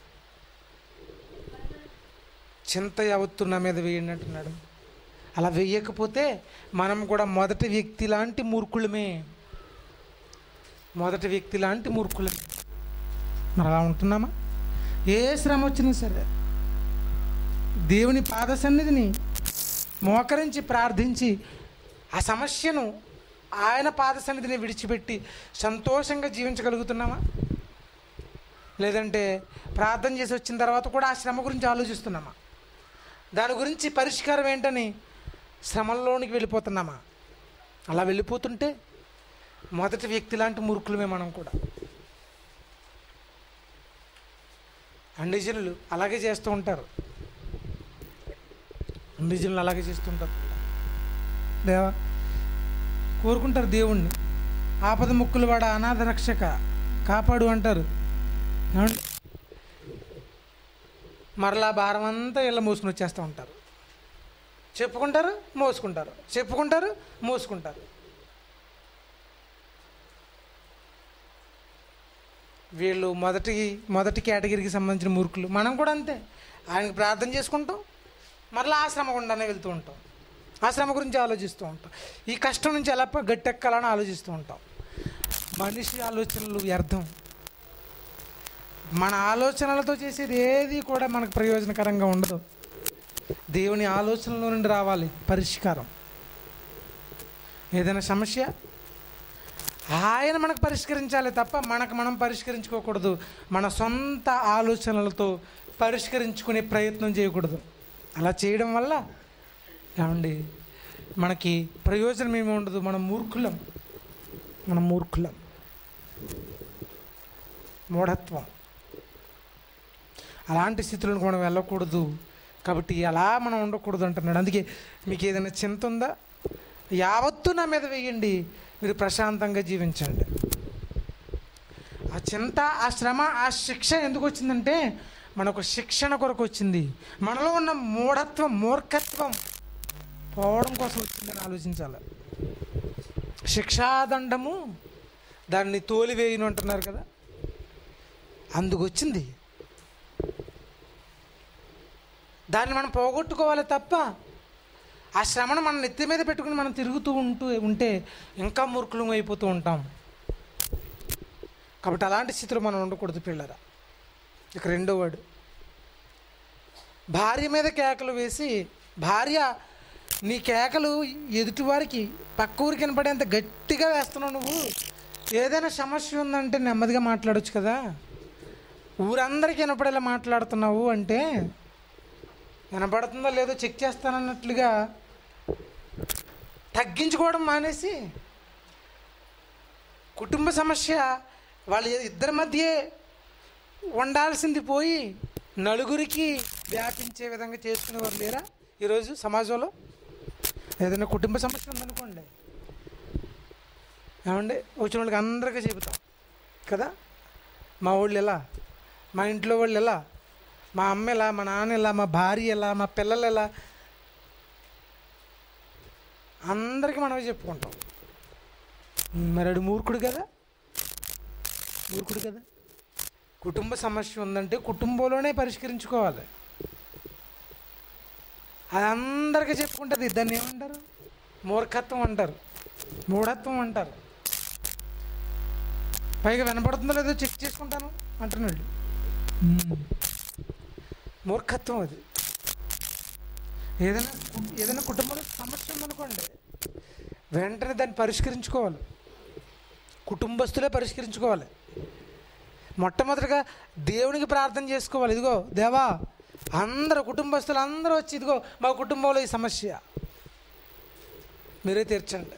చింత యావత్తు నా మీద వేయండి అంటున్నాడు అలా వేయకపోతే మనం కూడా మొదటి వ్యక్తి లాంటి మూర్ఖులమే మొదటి వ్యక్తి లాంటి మూర్ఖులమే మరి అలా ఉంటున్నామా ఏ శ్రమ వచ్చినా సరే దేవుని పాద సన్నిధిని మోకరించి ప్రార్థించి ఆ సమస్యను ఆయన పాద సన్నిధిని విడిచిపెట్టి సంతోషంగా జీవించగలుగుతున్నామా లేదంటే ప్రార్థన చేసి వచ్చిన తర్వాత కూడా ఆ శ్రమ గురించి ఆలోచిస్తున్నామా దాని గురించి పరిష్కారం ఏంటని శ్రమల్లోనికి వెళ్ళిపోతున్నామా అలా వెళ్ళిపోతుంటే మొదటి వ్యక్తి లాంటి మూర్ఖులమే మనం కూడా అన్ని జనులు అలాగే చేస్తూ ఉంటారు అన్ని జనులు అలాగే చేస్తుంటారు దేవా కోరుకుంటారు దేవుణ్ణి ఆపద ముక్కులు వాడ అనాథ రక్షక కాపాడు అంటారు ఏమండి? మరలా భారం అంతా ఇళ్ళ మోసుకుని వచ్చేస్తూ ఉంటారు చెప్పుకుంటారు మోసుకుంటారు చెప్పుకుంటారు మోసుకుంటారు వీళ్ళు మొదటి మొదటి కేటగిరీకి సంబంధించిన మూర్ఖులు మనం కూడా అంతే ఆయనకు ప్రార్థన చేసుకుంటాం మరలా ఆశ్రమ గుండానే వెళ్తూ ఉంటాం ఆశ్రమ గురించి ఆలోచిస్తూ ఉంటాం ఈ కష్టం నుంచి ఎలా ప- గట్టెక్కాలని ఆలోచిస్తూ ఉంటాం మనిషి ఆలోచనలు వ్యర్థం మన ఆలోచనలతో చేసేది ఏది కూడా మనకు ప్రయోజనకరంగా ఉండదు దేవుని ఆలోచనలో నుండి రావాలి పరిష్కారం ఏదైనా సమస్య ఆయన మనకు పరిష్కరించాలి తప్ప మనకు మనం పరిష్కరించుకోకూడదు మన సొంత ఆలోచనలతో పరిష్కరించుకునే ప్రయత్నం చేయకూడదు అలా చేయడం వల్ల ఏమండి మనకి ప్రయోజనం ఏమి ఉండదు మనం మూర్ఖులం మనం మూర్ఖులం మూఢత్వం అలాంటి స్థితులకు మనం వెళ్ళకూడదు కాబట్టి అలా మనం ఉండకూడదు అంటున్నాడు అందుకే మీకు ఏదైనా చింత ఉందా యావత్తు నా మీద వేయండి మీరు ప్రశాంతంగా జీవించండి ఆ చింత ఆ శ్రమ ఆ శిక్ష ఎందుకు వచ్చిందంటే మనకు శిక్షణ కొరకు వచ్చింది మనలో ఉన్న మూఢత్వం మూర్ఖత్వం పోవడం కోసం వచ్చిందని ఆలోచించాలి శిక్షాదండము దాన్ని తోలివేయను అంటున్నారు కదా అందుకు వచ్చింది దాన్ని మనం పోగొట్టుకోవాలి తప్ప ఆ శ్రమను మన నెత్తి మీద పెట్టుకుని మనం తిరుగుతూ ఉంటూ ఉంటే ఇంకా మూర్ఖులం అయిపోతూ ఉంటాం కాబట్టి అలాంటి స్థితిలో మనం ఉండకూడదు పిల్లరా ఇక రెండో వాడు భార్య మీద కేకలు వేసి భార్య నీ కేకలు ఎదుటివారికి పక్క ఊరికి వినపడేంత గట్టిగా వేస్తున్నావు నువ్వు ఏదైనా సమస్య ఉందంటే నెమ్మదిగా మాట్లాడొచ్చు కదా ఊరందరికీ వినపడేలా మాట్లాడుతున్నావు అంటే వినపడుతుందో లేదో చెక్ చేస్తానన్నట్లుగా తగ్గించుకోవడం మానేసి కుటుంబ సమస్య వాళ్ళ ఇద్దరి మధ్యే ఉండాల్సింది పోయి నలుగురికి వ్యాపించే విధంగా చేసుకునేవారు లేరా ఈరోజు సమాజంలో ఏదైనా కుటుంబ సమస్య ఉందనుకోండి ఏమండి వచ్చిన వాళ్ళకి అందరికీ చెబుతాం కదా మా వాళ్ళు ఎలా మా ఇంట్లో వాళ్ళు ఎలా మా అమ్మ ఎలా మా నాన్న ఎలా మా భార్య ఎలా మా పిల్లలు ఎలా అందరికీ మనమే చెప్పుకుంటాం మరి అడు మూర్ఖుడు కదా మూర్ఖుడు కదా కుటుంబ సమస్య ఉందంటే కుటుంబంలోనే పరిష్కరించుకోవాలి అది అందరికీ చెప్పుకుంటుంది దాన్ని ఏమంటారు మూర్ఖత్వం అంటారు మూఢత్వం అంటారు పైగా వినపడుతుందో లేదో చెక్ చేసుకుంటాను అంటున్నాడు మ్మ్. మూర్ఖత్వం అది ఏదైనా కు- ఏదైనా కుటుంబంలో సమస్య ఉందనుకోండి వెంటనే దాన్ని పరిష్కరించుకోవాలి కుటుంబస్తులే పరిష్కరించుకోవాలి మొట్టమొదటిగా దేవునికి ప్రార్థన చేసుకోవాలి ఇదిగో దేవా అందరూ కుటుంబస్తులు అందరూ వచ్చి ఇదిగో మా కుటుంబంలో ఈ సమస్య మీరే తీర్చండి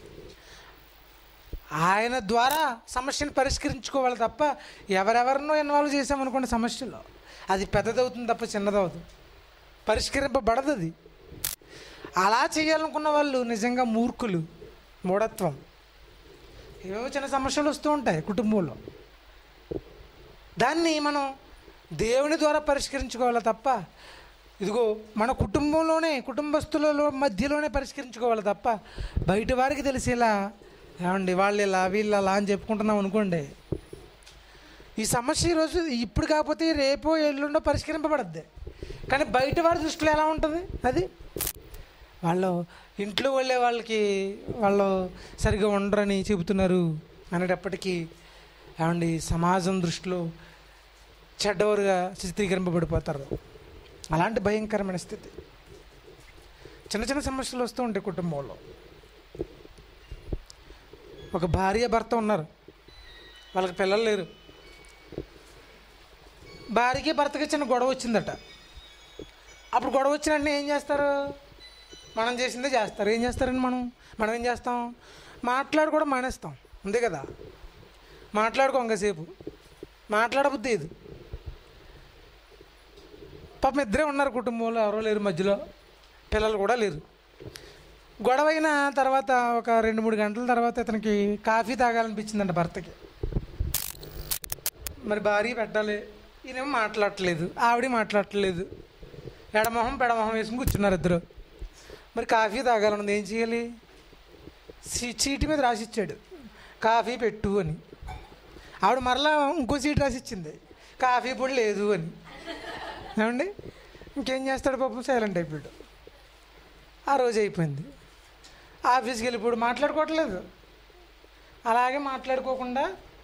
ఆయన ద్వారా సమస్యను పరిష్కరించుకోవాలి తప్ప ఎవరెవరినో ఇన్వాల్వ్ చేసామనుకోండి సమస్యలో అది పెద్దదవుతుంది తప్ప చిన్నదవుతుంది పరిష్కరింపబడదు అది అలా చేయాలనుకున్న వాళ్ళు నిజంగా మూర్ఖులు మూఢత్వం ఏవో చిన్న సమస్యలు వస్తూ ఉంటాయి కుటుంబంలో దాన్ని మనం దేవుని ద్వారా పరిష్కరించుకోవాలి తప్ప ఇదిగో మన కుటుంబంలోనే కుటుంబస్తులలో మధ్యలోనే పరిష్కరించుకోవాలి తప్ప బయట వారికి తెలిసేలా ఏమండి వాళ్ళు ఇలా వీళ్ళు అలా అని చెప్పుకుంటున్నాం అనుకోండి ఈ సమస్య ఈరోజు ఇప్పుడు కాకపోతే రేపో ఎల్లుండో పరిష్కరింపబడద్ది కానీ బయట వారి దృష్టిలో ఎలా ఉంటుంది అది వాళ్ళు ఇంట్లో వెళ్ళే వాళ్ళకి వాళ్ళు సరిగా ఉండరని చెబుతున్నారు అనేటప్పటికీ ఏమండి సమాజం దృష్టిలో చెడ్డవారుగా చిత్రీకరింపబడిపోతారు అలాంటి భయంకరమైన స్థితి చిన్న చిన్న సమస్యలు వస్తూ ఉంటాయి కుటుంబంలో ఒక భార్య భర్త ఉన్నారు వాళ్ళకి పిల్లలు లేరు భార్యకి భర్తకి చిన్న గొడవ వచ్చిందట అప్పుడు గొడవ వచ్చిన వెంటనే ఏం చేస్తారు మనం చేసిందే చేస్తారు ఏం చేస్తారండి మనం మనం ఏం చేస్తాం మాట్లాడుకోవడం మానేస్తాం అంతే కదా మాట్లాడుకోం కాసేపు మాట్లాడబుద్ది ఇది పాపం ఇద్దరే ఉన్నారు కుటుంబంలో ఎవరో లేరు మధ్యలో పిల్లలు కూడా లేరు గొడవ అయిన తర్వాత ఒక రెండు మూడు గంటల తర్వాత ఇతనికి కాఫీ తాగాలనిపించిందంట భర్తకి మరి భార్య పెట్టాలి ఈయనేమో మాట్లాడట్లేదు ఆవిడ మాట్లాడట్లేదు ఎడమొహం పెడమొహం వేసుకుని కూర్చున్నారు ఇద్దరు మరి కాఫీ తాగాలన్నది ఏం చేయాలి సీ చీటి మీద రాసిచ్చాడు కాఫీ పెట్టు అని ఆవిడ మరలా ఇంకో సీట్ రాసిచ్చింది కాఫీ పొడి లేదు అని ఏమండి ఇంకేం చేస్తాడు పాపం సైలెంట్ అయిపోయాడు ఆ రోజు అయిపోయింది ఆఫీస్కి వెళ్ళిపోడు మాట్లాడుకోవట్లేదు అలాగే మాట్లాడుకోకుండా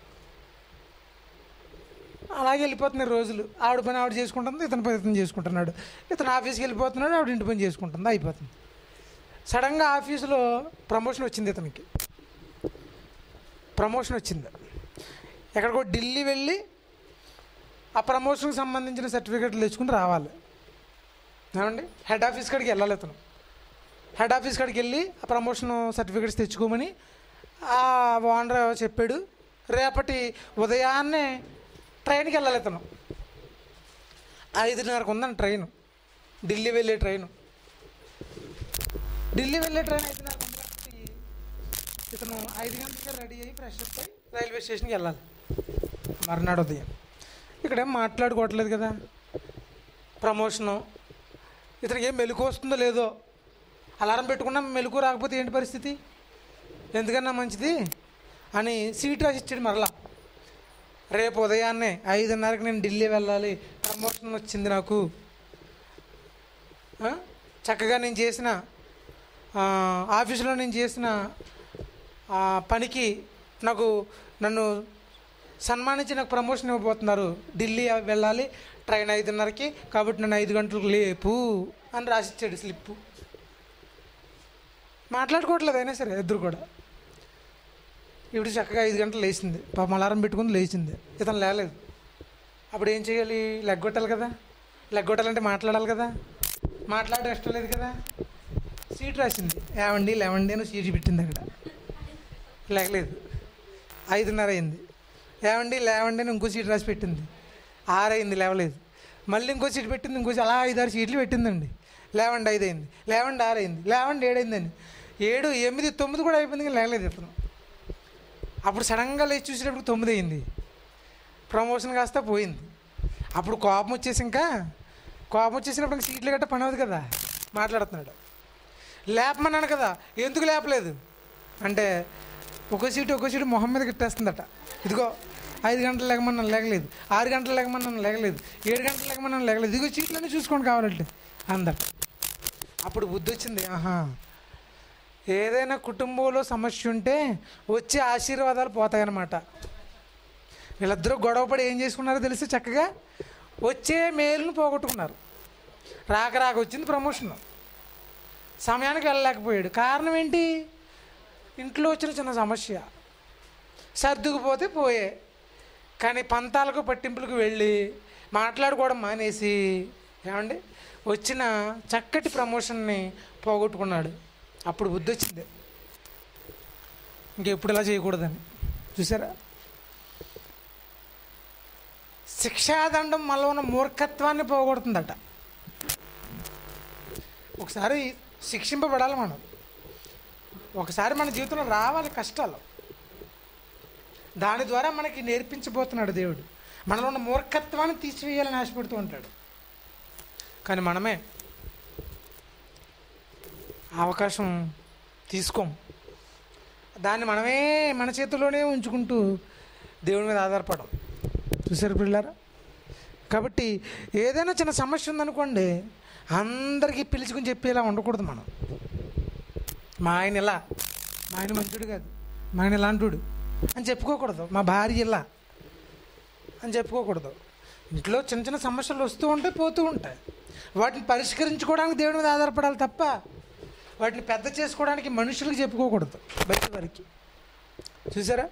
అలాగే వెళ్ళిపోతున్నాయి రోజులు ఆవిడ పని ఆవిడ చేసుకుంటుంది ఇతని పని ఇతను చేసుకుంటున్నాడు ఇతను ఆఫీస్కి వెళ్ళిపోతున్నాడు ఆవిడ ఇంటి పని చేసుకుంటుంది అయిపోతుంది సడన్గా ఆఫీసులో ప్రమోషన్ వచ్చింది ఇతనికి ప్రమోషన్ వచ్చింది ఎక్కడికో ఢిల్లీ వెళ్ళి ఆ ప్రమోషన్కి సంబంధించిన సర్టిఫికెట్లు తెచ్చుకుని రావాలి ఏమండి హెడ్ ఆఫీస్ కాడికి వెళ్ళాలి ఇతను హెడ్ ఆఫీస్ కాడికి వెళ్ళి ఆ ప్రమోషన్ సర్టిఫికెట్స్ తెచ్చుకోమని ఆ ఓనర్ చెప్పాడు రేపటి ఉదయాన్నే ట్రైన్కి వెళ్ళాలి ఇతను ఐదున్నరకు ఉందండి ట్రైన్ ఢిల్లీ వెళ్ళే ట్రైను ఢిల్లీ వెళ్ళే ట్రైన్ ఐదున్నరకు ఉంది కాబట్టి ఇతను ఐదు గంటలకి రెడీ అయ్యి ఫ్రెష్ అప్ అయి రైల్వే స్టేషన్కి వెళ్ళాలి మర్నాడు ఉదయం ఇక్కడేం మాట్లాడుకోవట్లేదు కదా ప్రమోషను ఇతనికి ఏం మెలకు వస్తుందో లేదో అలారం పెట్టుకున్నా మెలకు రాకపోతే ఏంటి పరిస్థితి ఎందుకన్నా మంచిది అని సీట్ రాసి ఇచ్చాడు మరలా రేపు ఉదయాన్నే ఐదున్నరకి నేను ఢిల్లీ వెళ్ళాలి ప్రమోషన్ వచ్చింది నాకు ఆ? చక్కగా నేను చేసిన ఆ, ఆఫీసులో నేను చేసిన ఆ, పనికి నాకు నన్ను సన్మానించి నాకు ప్రమోషన్ ఇవ్వబోతున్నారు ఢిల్లీ వెళ్ళాలి ట్రైన్ ఐదున్నరకి కాబట్టి నన్ను ఐదు గంటలకు లేపు అని రాసిచ్చాడు స్లిప్పు మాట్లాడుకోవట్లేదు అయినా సరే ఇద్దరు కూడా ఇప్పుడు చక్కగా ఐదు గంటలు లేచింది పాపం అలారం పెట్టుకుని లేచింది ఇతను లేలేదు అప్పుడు ఏం చేయాలి లెగ్గొట్టాలి కదా లెగ్గొట్టాలంటే మాట్లాడాలి కదా మాట్లాడడం ఇష్టం లేదు కదా సీట్ రాసింది ఏమండి లేవండి అని సీట్ పెట్టింది అక్కడ లేకలేదు ఐదున్నర అయింది ఏమండి లేవండి అని ఇంకో సీట్ రాసి పెట్టింది ఆరైంది లేవలేదు మళ్ళీ ఇంకో సీట్ పెట్టింది ఇంకో అలా ఐదారు సీట్లు పెట్టిందండి లేవండి ఐదు అయింది లేవండి ఆరు అయింది లేవండి ఏడైందండి ఏడు ఎనిమిది తొమ్మిది కూడా అయిపోయింది కానీ లేవలేదు ఇతను అప్పుడు సడన్గా లేచి చూసేటప్పుడు తొమ్మిది అయింది ప్రమోషన్ కాస్త పోయింది అప్పుడు కోపం వచ్చేసి ఇంకా కోపం వచ్చేసినప్పుడు ఇంకా సీట్లు గట్ట పని అవుతుంది కదా మాట్లాడుతున్నాడు లేపమన్నాను కదా ఎందుకు లేపలేదు అంటే ఒక సీటు ఒక సీటు మొహం మీద గిట్టేస్తుందట ఇదిగో ఐదు గంటలు లేకమన్నాను లేకలేదు ఆరు గంటలు లేకమన్నాను లేకలేదు ఏడు గంటలు లేకమన్నాను లేకలేదు ఇదిగో సీట్లన్నీ చూసుకోండి కావాలంటే అందట అప్పుడు బుద్ధి వచ్చింది ఆహా ఏదైనా కుటుంబంలో సమస్య ఉంటే వచ్చే ఆశీర్వాదాలు పోతాయన్నమాట వీళ్ళిద్దరూ గొడవపడి ఏం చేసుకున్నారో తెలిసి చక్కగా వచ్చే మేలును పోగొట్టుకున్నారు రాక రాక వచ్చింది ప్రమోషన్ సమయానికి వెళ్ళలేకపోయాడు కారణం ఏంటి ఇంట్లో వచ్చిన చిన్న సమస్య సర్దుకుపోతే పోయే కానీ పంతాలకు పట్టింపులకు వెళ్ళి మాట్లాడుకోవడం మానేసి ఏమండి వచ్చిన చక్కటి ప్రమోషన్ని పోగొట్టుకున్నాడు అప్పుడు బుద్ధి వచ్చింది ఇంకెప్పుడు ఇలా చేయకూడదని చూసారా శిక్షాదండం మనలో ఉన్న మూర్ఖత్వాన్ని పోగొడుతుందట ఒకసారి శిక్షింపబడాలి మనం ఒకసారి మన జీవితంలో రావాలి కష్టాలు దాని ద్వారా మనకి నేర్పించబోతున్నాడు దేవుడు మనలో ఉన్న మూర్ఖత్వాన్ని తీసివేయాలని ఆశపడుతూ ఉంటాడు కానీ మనమే ఆ అవకాశం తీసుకోం దాన్ని మనమే మన చేతిలోనే ఉంచుకుంటూ దేవుడి మీద ఆధారపడం చూసారు పిల్లరా కాబట్టి ఏదైనా చిన్న సమస్య ఉందనుకోండి అందరికీ పిలుచుకుని చెప్పేలా ఉండకూడదు మనం మా ఆయన ఇలా మా ఆయన మంచుడు కాదు మా ఆయన ఇలాంటుడు అని చెప్పుకోకూడదు మా భార్య ఇలా అని చెప్పుకోకూడదు ఇంట్లో చిన్న చిన్న సమస్యలు వస్తూ ఉంటాయి పోతూ ఉంటాయి వాటిని పరిష్కరించుకోవడానికి దేవుడి మీద ఆధారపడాలి తప్ప వాటిని పెద్ద చేసుకోవడానికి మనుషులకు చెప్పుకోకూడదు బయట వారికి చూసారా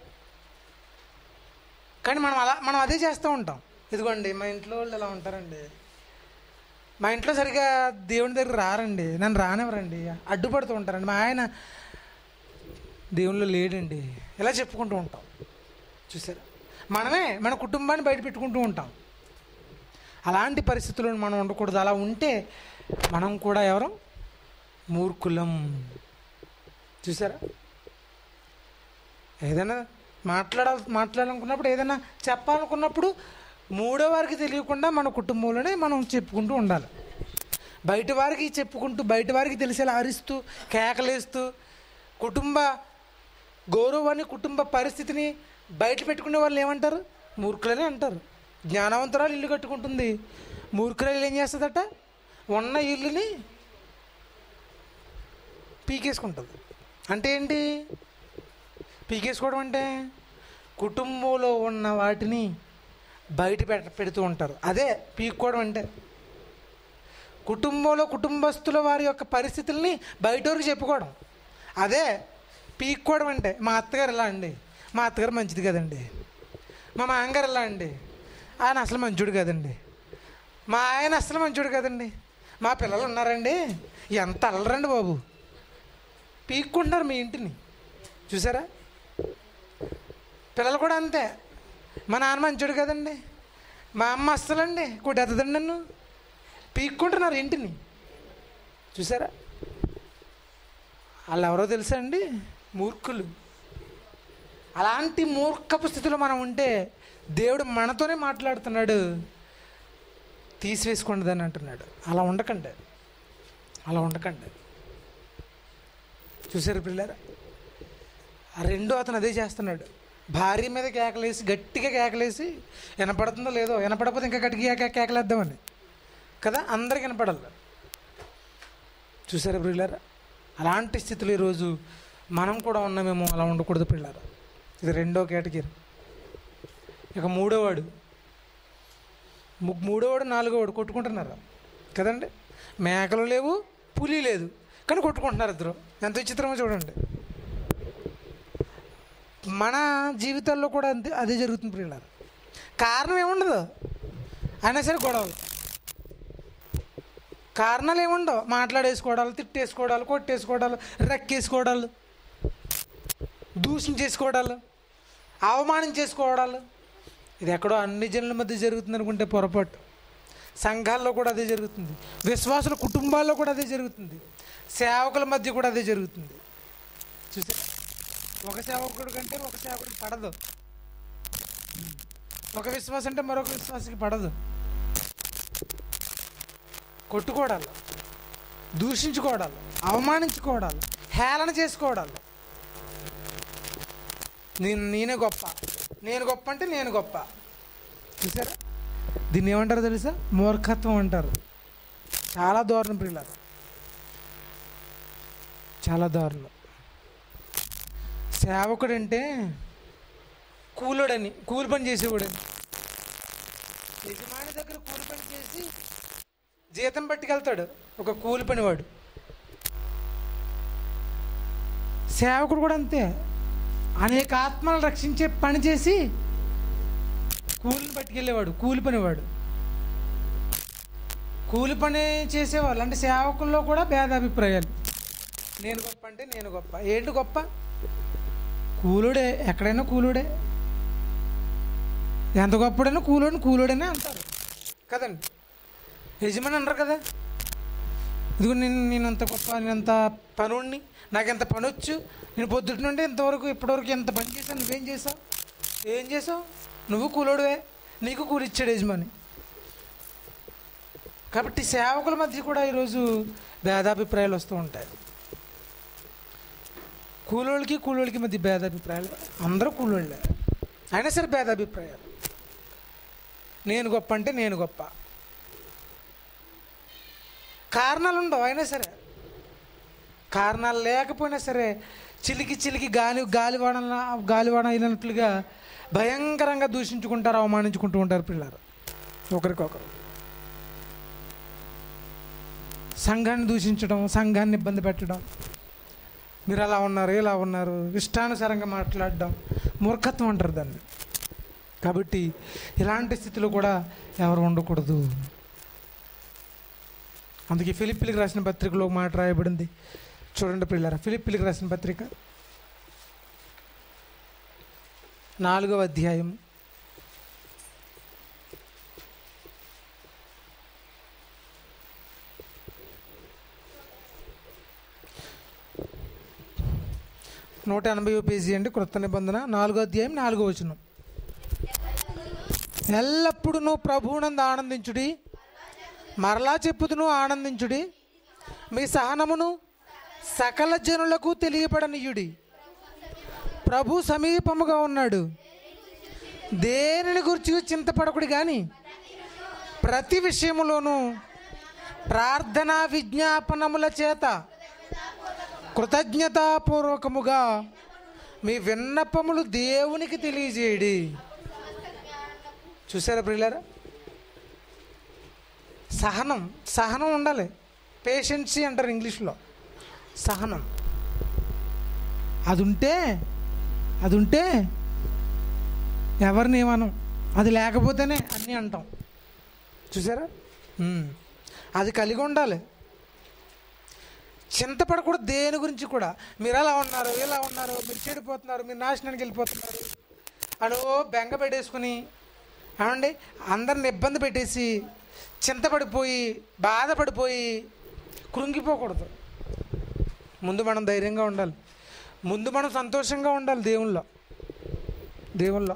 కానీ మనం అలా మనం అదే చేస్తూ ఉంటాం ఇదిగోండి మా ఇంట్లో వాళ్ళు ఇలా ఉంటారండి మా ఇంట్లో సరిగా దేవుని దగ్గర రారండి నన్ను రానివ్వరండి అడ్డుపడుతూ ఉంటారండి మా ఆయన దేవుళ్ళు లేడండి ఇలా చెప్పుకుంటూ ఉంటాం చూసారా మనమే మన కుటుంబాన్ని బయట పెట్టుకుంటూ ఉంటాం అలాంటి పరిస్థితుల్లో మనం ఉండకూడదు అలా ఉంటే మనం కూడా ఎవరు మూర్ఖులం చూసారా ఏదైనా మాట్లాడాలి మాట్లాడాలనుకున్నప్పుడు ఏదైనా చెప్పాలనుకున్నప్పుడు మూడో వారికి తెలియకుండా మన కుటుంబంలోనే మనం చెప్పుకుంటూ ఉండాలి బయట వారికి చెప్పుకుంటూ బయట వారికి తెలిసేలా అరుస్తూ కేకలేస్తూ కుటుంబ గౌరవాన్ని కుటుంబ పరిస్థితిని బయట పెట్టుకునే వాళ్ళు ఏమంటారు మూర్ఖులనే అంటారు జ్ఞానవంతురాలు ఇల్లు కట్టుకుంటుంది మూర్ఖురాలు ఏం చేస్తుందట ఉన్న ఇల్లుని పీకేసుకుంటుంది అంటే ఏంటి పీకేసుకోవడం అంటే కుటుంబంలో ఉన్న వాటిని బయట పెట్ట పెడుతూ ఉంటారు అదే పీక్కోవడం అంటే కుటుంబంలో కుటుంబస్తుల వారి యొక్క పరిస్థితుల్ని బయటవరకు చెప్పుకోవడం అదే పీక్కోవడం అంటే మా అత్తగారు ఎలా అండి మా అత్తగారు మంచిది కదండి మా మామగారు ఎలా అండి ఆయన అసలు మంచుడు కదండి మా ఆయన అసలు మంచుడు కదండి మా పిల్లలు ఉన్నారండి ఎంత అల్లరండి బాబు పీక్కుంటున్నారు మీ ఇంటిని చూసారా పిల్లలు కూడా అంతే మా నాన్న మంచోడు కదండి మా అమ్మ అస్సలండి కొట్టేస్తుందండి నన్ను పీక్కుంటున్నారు ఇంటిని చూసారా వాళ్ళు ఎవరో తెలుసా అండి మూర్ఖులు అలాంటి మూర్ఖపు స్థితిలో మనం ఉంటే దేవుడు మనతోనే మాట్లాడుతున్నాడు తీసివేసుకోండి అని అంటున్నాడు అలా ఉండకండి అలా ఉండకండి చూసారు పిల్లరా ఆ రెండో అతను అదే చేస్తున్నాడు భార్య మీద కేకలేసి గట్టిగా కేకలేసి వినపడుతుందో లేదో వినపడకపోతే ఇంకా గట్టిగా కేక కేకలేద్దామని కదా అందరికి వినపడాలి చూసారా పిల్లరా అలాంటి స్థితిలో ఈరోజు మనం కూడా ఉన్నామేమో అలా ఉండకూడదు పిల్లరా ఇది రెండో కేటగిరీ ఇక మూడోవాడు ము- మూడోవాడు నాలుగోవాడు కొట్టుకుంటున్నారు కదండి మేకలు లేవు పులి లేదు కానీ కొట్టుకుంటున్నారు ఇద్దరు ఎంత విచిత్రమో చూడండి మన జీవితాల్లో కూడా అంతే అదే జరుగుతుంది పిల్లలు కారణం ఏముండదు అయినా సరే గొడవలు కారణాలు ఏముండవు మాట్లాడేసుకోవడాలు తిట్టేసుకోవడాలు కొట్టేసుకోవడాలు రెక్కేసుకోవడాలు దూషణ చేసుకోవడాలు అవమానం చేసుకోవడాలు ఇది ఎక్కడో అన్ని జనుల మధ్య జరుగుతుంది అనుకుంటే పొరపాటు సంఘాల్లో కూడా అదే జరుగుతుంది విశ్వాసుల కుటుంబాల్లో కూడా అదే జరుగుతుంది సేవకుల మధ్య కూడా అదే జరుగుతుంది చూసా ఒక సేవకుడు కంటే ఒక సేవకుడికి పడదు ఒక విశ్వాసం అంటే మరొక విశ్వాసకి పడదు కొట్టుకోవడాలు దూషించుకోవడాలు అవమానించుకోవడాలు హేళన చేసుకోవడాలు నేను నేనే గొప్ప నేను గొప్ప అంటే నేను గొప్ప చూసారా దీన్ని ఏమంటారు తెలుసా మూర్ఖత్వం అంటారు చాలా దారుణం పిల్లలు చాలా దారుణం సేవకుడు అంటే కూలోడని కూలి పని చేసేవాడని యజమాని దగ్గర కూలి పని చేసి జీతం పట్టుకెళ్తాడు ఒక కూలి పనివాడు సేవకుడు కూడా అంతే అనేక ఆత్మలను రక్షించే పని చేసి కూలిని పట్టుకెళ్ళేవాడు కూలి పనివాడు కూలి పని చేసేవాళ్ళు అంటే సేవకుల్లో కూడా భేదాభిప్రాయాలు నేను గొప్ప అంటే నేను గొప్ప ఏంటి గొప్ప కూలుడే ఎక్కడైనా కూలుడే ఎంత గొప్పడైనా కూలోడిని కూలోడనే అంటారు కదండి యజమాని అనరు కదా ఇదిగో నేను నేను అంత గొప్ప నేను అంత పనుడిని నాకు ఎంత పని వచ్చు నేను పొద్దుటి నుండి ఇంతవరకు ఇప్పటివరకు ఎంత పని చేశాను నువ్వేం చేసావు ఏం చేసావు నువ్వు కూలోడువే నీకు కూలి ఇచ్చాడు యజమాని కాబట్టి సేవకుల మధ్య కూడా ఈరోజు భేదాభిప్రాయాలు వస్తూ ఉంటాయి కూలోళ్ళకి కూలోళ్ళకి మధ్య భేదాభిప్రాయాలు అందరూ కూలోళ్ళే అయినా సరే భేదాభిప్రాయాలు నేను గొప్ప అంటే నేను గొప్ప కారణాలు ఉండవు అయినా సరే కారణాలు లేకపోయినా సరే చిలికి చిలికి గాలి గాలివాడ గాలివాడ అయినట్లుగా భయంకరంగా దూషించుకుంటారు అవమానించుకుంటూ ఉంటారు పిల్లలు ఒకరికొకరు సంఘాన్ని దూషించడం సంఘాన్ని ఇబ్బంది పెట్టడం మీరు అలా ఉన్నారు ఇలా ఉన్నారు ఇష్టానుసారంగా మాట్లాడడం మూర్ఖత్వం అంటారు దాన్ని కాబట్టి ఇలాంటి స్థితిలో కూడా ఎవరు ఉండకూడదు అందుకే ఫిలిపిలకు రాసిన పత్రికలో ఒక మాట రాయబడింది చూడండి పిల్లరా ఫిలిపిలకు రాసిన పత్రిక నాలుగవ అధ్యాయం నూట ఎనభై పేజీ అండి క్రొత్త నిబంధన నాలుగో అధ్యాయం నాలుగో వచనం ఎల్లప్పుడూ ప్రభువునందు ఆనందించుడి మరలా చెప్పుదును ఆనందించుడి మీ సహనమును సకల జనులకు తెలియపడనీయుడి ప్రభు సమీపముగా ఉన్నాడు దేనిని గురించి చింతపడకుడి కానీ ప్రతి విషయములోనూ ప్రార్థనా విజ్ఞాపనముల చేత కృతజ్ఞతాపూర్వకముగా మీ విన్నపములు దేవునికి తెలియజేయడి చూసారా ప్రియులారా సహనం సహనం ఉండాలి పేషెన్సీ అంటారు ఇంగ్లీష్లో సహనం అది ఉంటే అది ఉంటే ఎవరిని ఏమనం అది లేకపోతేనే అన్నీ అంటాం చూసారా ఉమ్. అది కలిగి ఉండాలి చింతపడకూడదు దేని గురించి కూడా మీరు అలా ఉన్నారు ఇలా ఉన్నారు మీరు చెడిపోతున్నారు మీరు నాశనానికి వెళ్ళిపోతున్నారు అడో బెంగ పెట్టేసుకుని ఏమండి అందరిని ఇబ్బంది పెట్టేసి చింతపడిపోయి బాధపడిపోయి కృంగిపోకూడదు ముందు మనం ధైర్యంగా ఉండాలి ముందు మనం సంతోషంగా ఉండాలి దేవుల్లో దేవుల్లో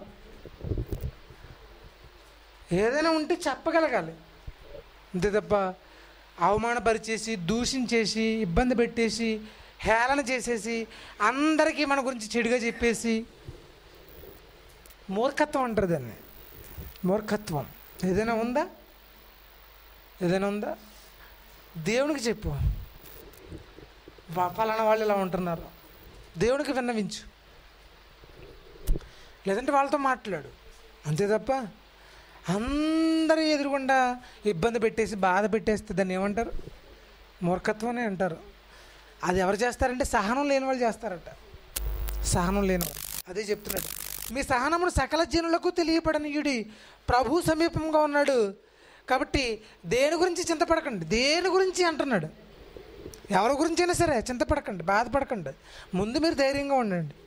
ఏదైనా ఉంటే చెప్పగలగాలి అంతే తప్ప అవమానపరిచేసి దూషించేసి ఇబ్బంది పెట్టేసి హేళన చేసేసి అందరికీ మన గురించి చెడుగా చెప్పేసి మూర్ఖత్వం అంటారు దాన్ని మూర్ఖత్వం ఏదైనా ఉందా ఏదైనా ఉందా దేవునికి చెప్పు వా- ఫలానా వాళ్ళు ఇలా ఉంటున్నారు దేవునికి విన్నవించు లేదంటే వాళ్ళతో మాట్లాడు అంతే తప్ప అందరూ ఎదురుగుండా ఇబ్బంది పెట్టేసి బాధ పెట్టేస్తే దాన్ని ఏమంటారు మూర్ఖత్వమే అంటారు అది ఎవరు చేస్తారంటే సహనం లేని వాళ్ళు చేస్తారట సహనం లేని వాళ్ళు అదే చెప్తున్నాడు మీ సహనమును సకల జనులకు తెలియపడనీయుడి ప్రభు సమీపంగా ఉన్నాడు కాబట్టి దేని గురించి చింతపడకండి దేని గురించి అంటున్నాడు ఎవరి గురించి అయినా సరే చింతపడకండి బాధపడకండి ముందు మీరు ధైర్యంగా ఉండండి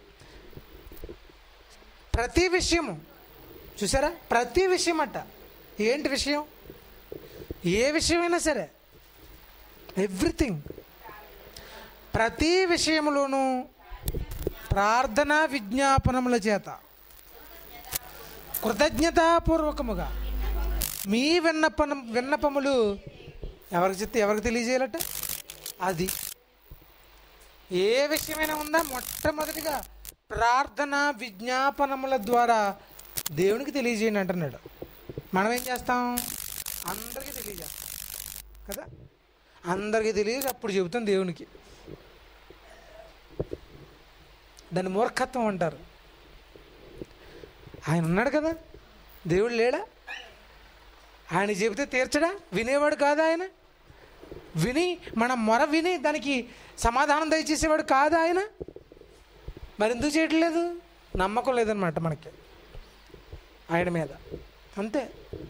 ప్రతి విషయము చూసారా ప్రతి విషయం అట ఏంటి విషయం ఏ విషయమైనా సరే ఎవ్రీథింగ్ ప్రతి విషయములోనూ ప్రార్థన విజ్ఞాపనముల చేత కృతజ్ఞతాపూర్వకముగా మీ విన్నపనం విన్నపములు ఎవరికి చెప్తే ఎవరికి తెలియజేయాలట అది ఏ విషయమైనా ఉందా మొట్టమొదటిగా ప్రార్థన విజ్ఞాపనముల ద్వారా దేవునికి తెలియజేయండి అంటున్నాడు మనం ఏం చేస్తాం అందరికీ తెలియజేస్తాం కదా అందరికీ తెలియజేసి అప్పుడు చెబుతాం దేవునికి దాన్ని మూర్ఖత్వం అంటారు ఆయన ఉన్నాడు కదా దేవుడు లేడా ఆయన చెబితే తీర్చడా వినేవాడు కాదా ఆయన విని మన మొర విని దానికి సమాధానం దయచేసేవాడు కాదా ఆయన మరి ఎందుకు చేయట్లేదు నమ్మకం లేదనమాట మనకి ఆయన మీద అంతే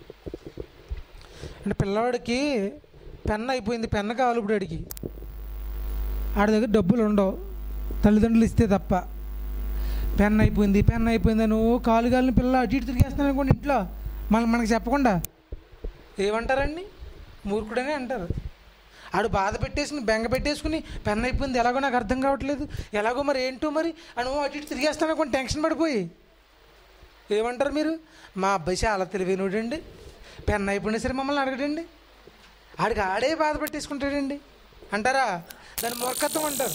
అంటే పిల్లవాడికి పెన్ అయిపోయింది పెన్ కావాలి ఇప్పుడు ఆడికి ఆడి దగ్గర డబ్బులు ఉండవు తల్లిదండ్రులు ఇస్తే తప్ప పెన్ అయిపోయింది పెన్ అయిపోయింది అని ఓ కాలు కాలిన పిల్ల అటు ఇటు తిరిగేస్తున్నాను అనుకోండి ఇంట్లో మన మనకి చెప్పకుండా ఏమంటారండి మూర్ఖుడనే అంటారు ఆడు బాధ పెట్టేసుకుని బెంగ పెట్టేసుకుని పెన్ అయిపోయింది ఎలాగో నాకు అర్థం కావట్లేదు ఎలాగో మరి ఏంటో మరి అని ఓ అటు ఇటు తిరిగేస్తాను అనుకోండి టెన్షన్ పడిపోయి ఏమంటారు మీరు మా అబ్బాయి చాలా తెలివైనడండి పెన్ అయిపోయినా సరే మమ్మల్ని అడగడండి ఆడికి ఆడే బాధ పెట్టేసుకుంటాడండి అంటారా దాని మూర్ఖత్వం అంటారు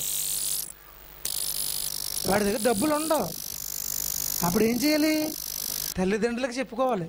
వాడి దగ్గర డబ్బులు ఉండవు అప్పుడు ఏం చేయాలి తల్లిదండ్రులకు చెప్పుకోవాలి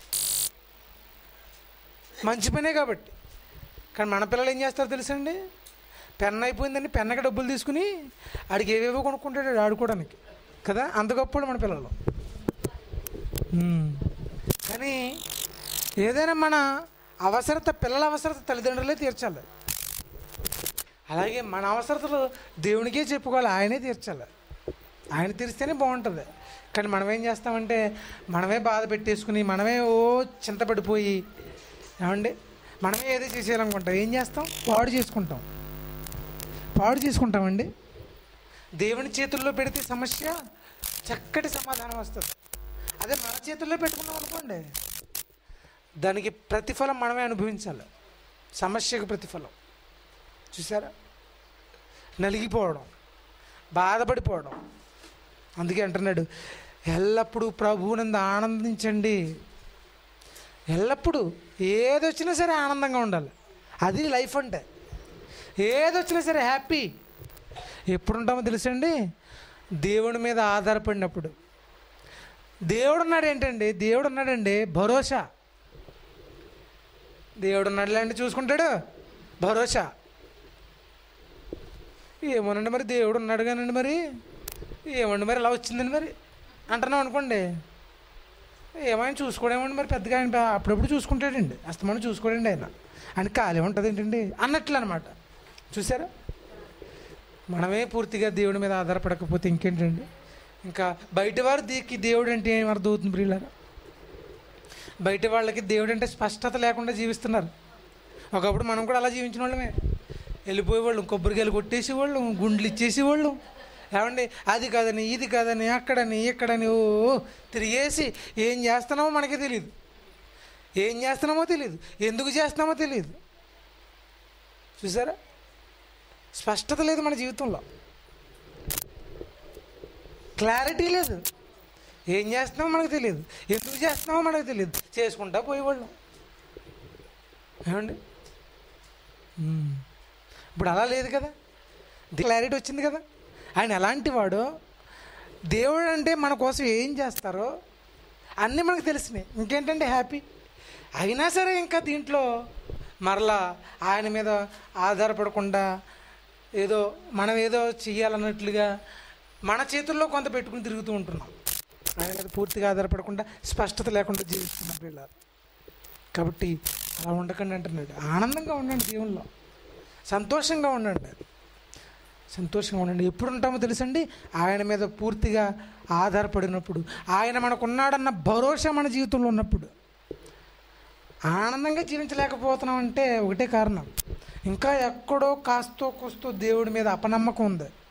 మంచి పనే కాబట్టి కానీ మన పిల్లలు ఏం చేస్తారో తెలుసండి పెన్ అయిపోయిందని పెన్నకి డబ్బులు తీసుకుని ఆడికి ఏవేవో కొనుక్కుంటాడు ఆడుకోవడానికి కదా అంత గొప్పలు మన పిల్లలు ఉమ్. కానీ ఏదైనా మన అవసరత పిల్లల అవసరత తల్లిదండ్రులే తీర్చాలి అలాగే మన అవసరతలు దేవునికే చెప్పుకోవాలి ఆయనే తీర్చాలి ఆయన తీరిస్తేనే బాగుంటుంది కానీ మనం ఏం చేస్తామంటే మనమే బాధ పెట్టేసుకుని మనమే ఓ చింతపడిపోయి ఏమండి మనమే ఏదో చేసేయాలనుకుంటాం ఏం చేస్తాం పాడు చేసుకుంటాం పాడు చేసుకుంటామండి దేవుని చేతుల్లో పెడితే సమస్య చక్కటి సమాధానం వస్తుంది అదే మన చేతుల్లో పెట్టుకున్నాం అనుకోండి దానికి ప్రతిఫలం మనమే అనుభవించాలి సమస్యకు ప్రతిఫలం చూసారా నలిగిపోవడం బాధపడిపోవడం అందుకే అంటున్నాడు ఎల్లప్పుడూ ప్రభువునందు ఆనందించండి ఎల్లప్పుడూ ఏదొచ్చినా సరే ఆనందంగా ఉండాలి అది లైఫ్ అంటే ఏదొచ్చినా సరే హ్యాపీ ఎప్పుడు ఉంటామో తెలుసండి దేవుడి మీద ఆధారపడినప్పుడు దేవుడు ఉన్నాడు ఏంటండి దేవుడు ఉన్నాడండి భరోసా దేవుడు ఉన్నాడులే అంటే చూసుకుంటాడు భరోసా ఏమోనండి మరి దేవుడు ఉన్నాడు కానండి మరి ఏమండి మరి ఇలా వచ్చిందండి మరి అంటున్నాం అనుకోండి ఏమైనా చూసుకోవడేమండి మరి పెద్దగా ఆయన ప- అప్పుడప్పుడు చూసుకుంటాడండి అస్తమానం చూసుకోడండి ఆయన ఆయన ఖాళీ ఉంటుంది ఏంటండి అన్నట్లు అనమాట చూసారా మనమే పూర్తిగా దేవుడి మీద ఆధారపడకపోతే ఇంకేంటండి ఇంకా బయట వారు దీనికి దేవుడు అంటే ఏం అర్థం అవుతుంది ప్రియులారా బయట వాళ్ళకి దేవుడు అంటే స్పష్టత లేకుండా జీవిస్తున్నారు ఒకప్పుడు మనం కూడా అలా జీవించిన వాళ్ళమే వెళ్ళిపోయేవాళ్ళం కొబ్బరికాయలు కొట్టేసేవాళ్ళం గుండ్లు ఇచ్చేసేవాళ్ళం ఏమండి అది కాదని ఇది కాదని అక్కడని ఇక్కడని ఓ తిరిగేసి ఏం చేస్తున్నామో మనకే తెలియదు ఏం చేస్తున్నామో తెలియదు ఎందుకు చేస్తున్నామో తెలియదు చూసారా స్పష్టత లేదు మన జీవితంలో క్లారిటీ లేదు ఏం చేస్తున్నామో మనకు తెలియదు ఎందుకు చేస్తున్నామో మనకు తెలియదు చేసుకుంటా పోయేవాళ్ళం ఏమండి మ్మ్. ఇప్పుడు అలా లేదు కదా క్లారిటీ వచ్చింది కదా ఆయన ఎలాంటి వాడో దేవుడు అంటే మన కోసం ఏం చేస్తారో అన్నీ మనకు తెలిసినాయి ఇంకేంటంటే హ్యాపీ అయినా సరే ఇంకా దీంట్లో మరలా ఆయన మీద ఆధారపడకుండా ఏదో మనం ఏదో చెయ్యాలన్నట్లుగా మన చేతుల్లో కొంత పెట్టుకుని తిరుగుతూ ఉంటున్నాం ఆయన మీద పూర్తిగా ఆధారపడకుండా స్పష్టత లేకుండా జీవిస్తున్నాం పిల్లలు కాబట్టి అలా ఉండకండి అంటున్నాడు ఆనందంగా ఉండండి జీవనంలో సంతోషంగా ఉండండి సంతోషంగా ఉండండి ఎప్పుడు ఉంటామో తెలుసండి ఆయన మీద పూర్తిగా ఆధారపడినప్పుడు ఆయన మనకున్నాడన్న భరోసా మన జీవితంలో ఉన్నప్పుడు ఆనందంగా జీవించలేకపోతున్నాం అంటే ఒకటే కారణం ఇంకా ఎక్కడో కాస్తో కూస్తో దేవుడి మీద అపనమ్మకం ఉంది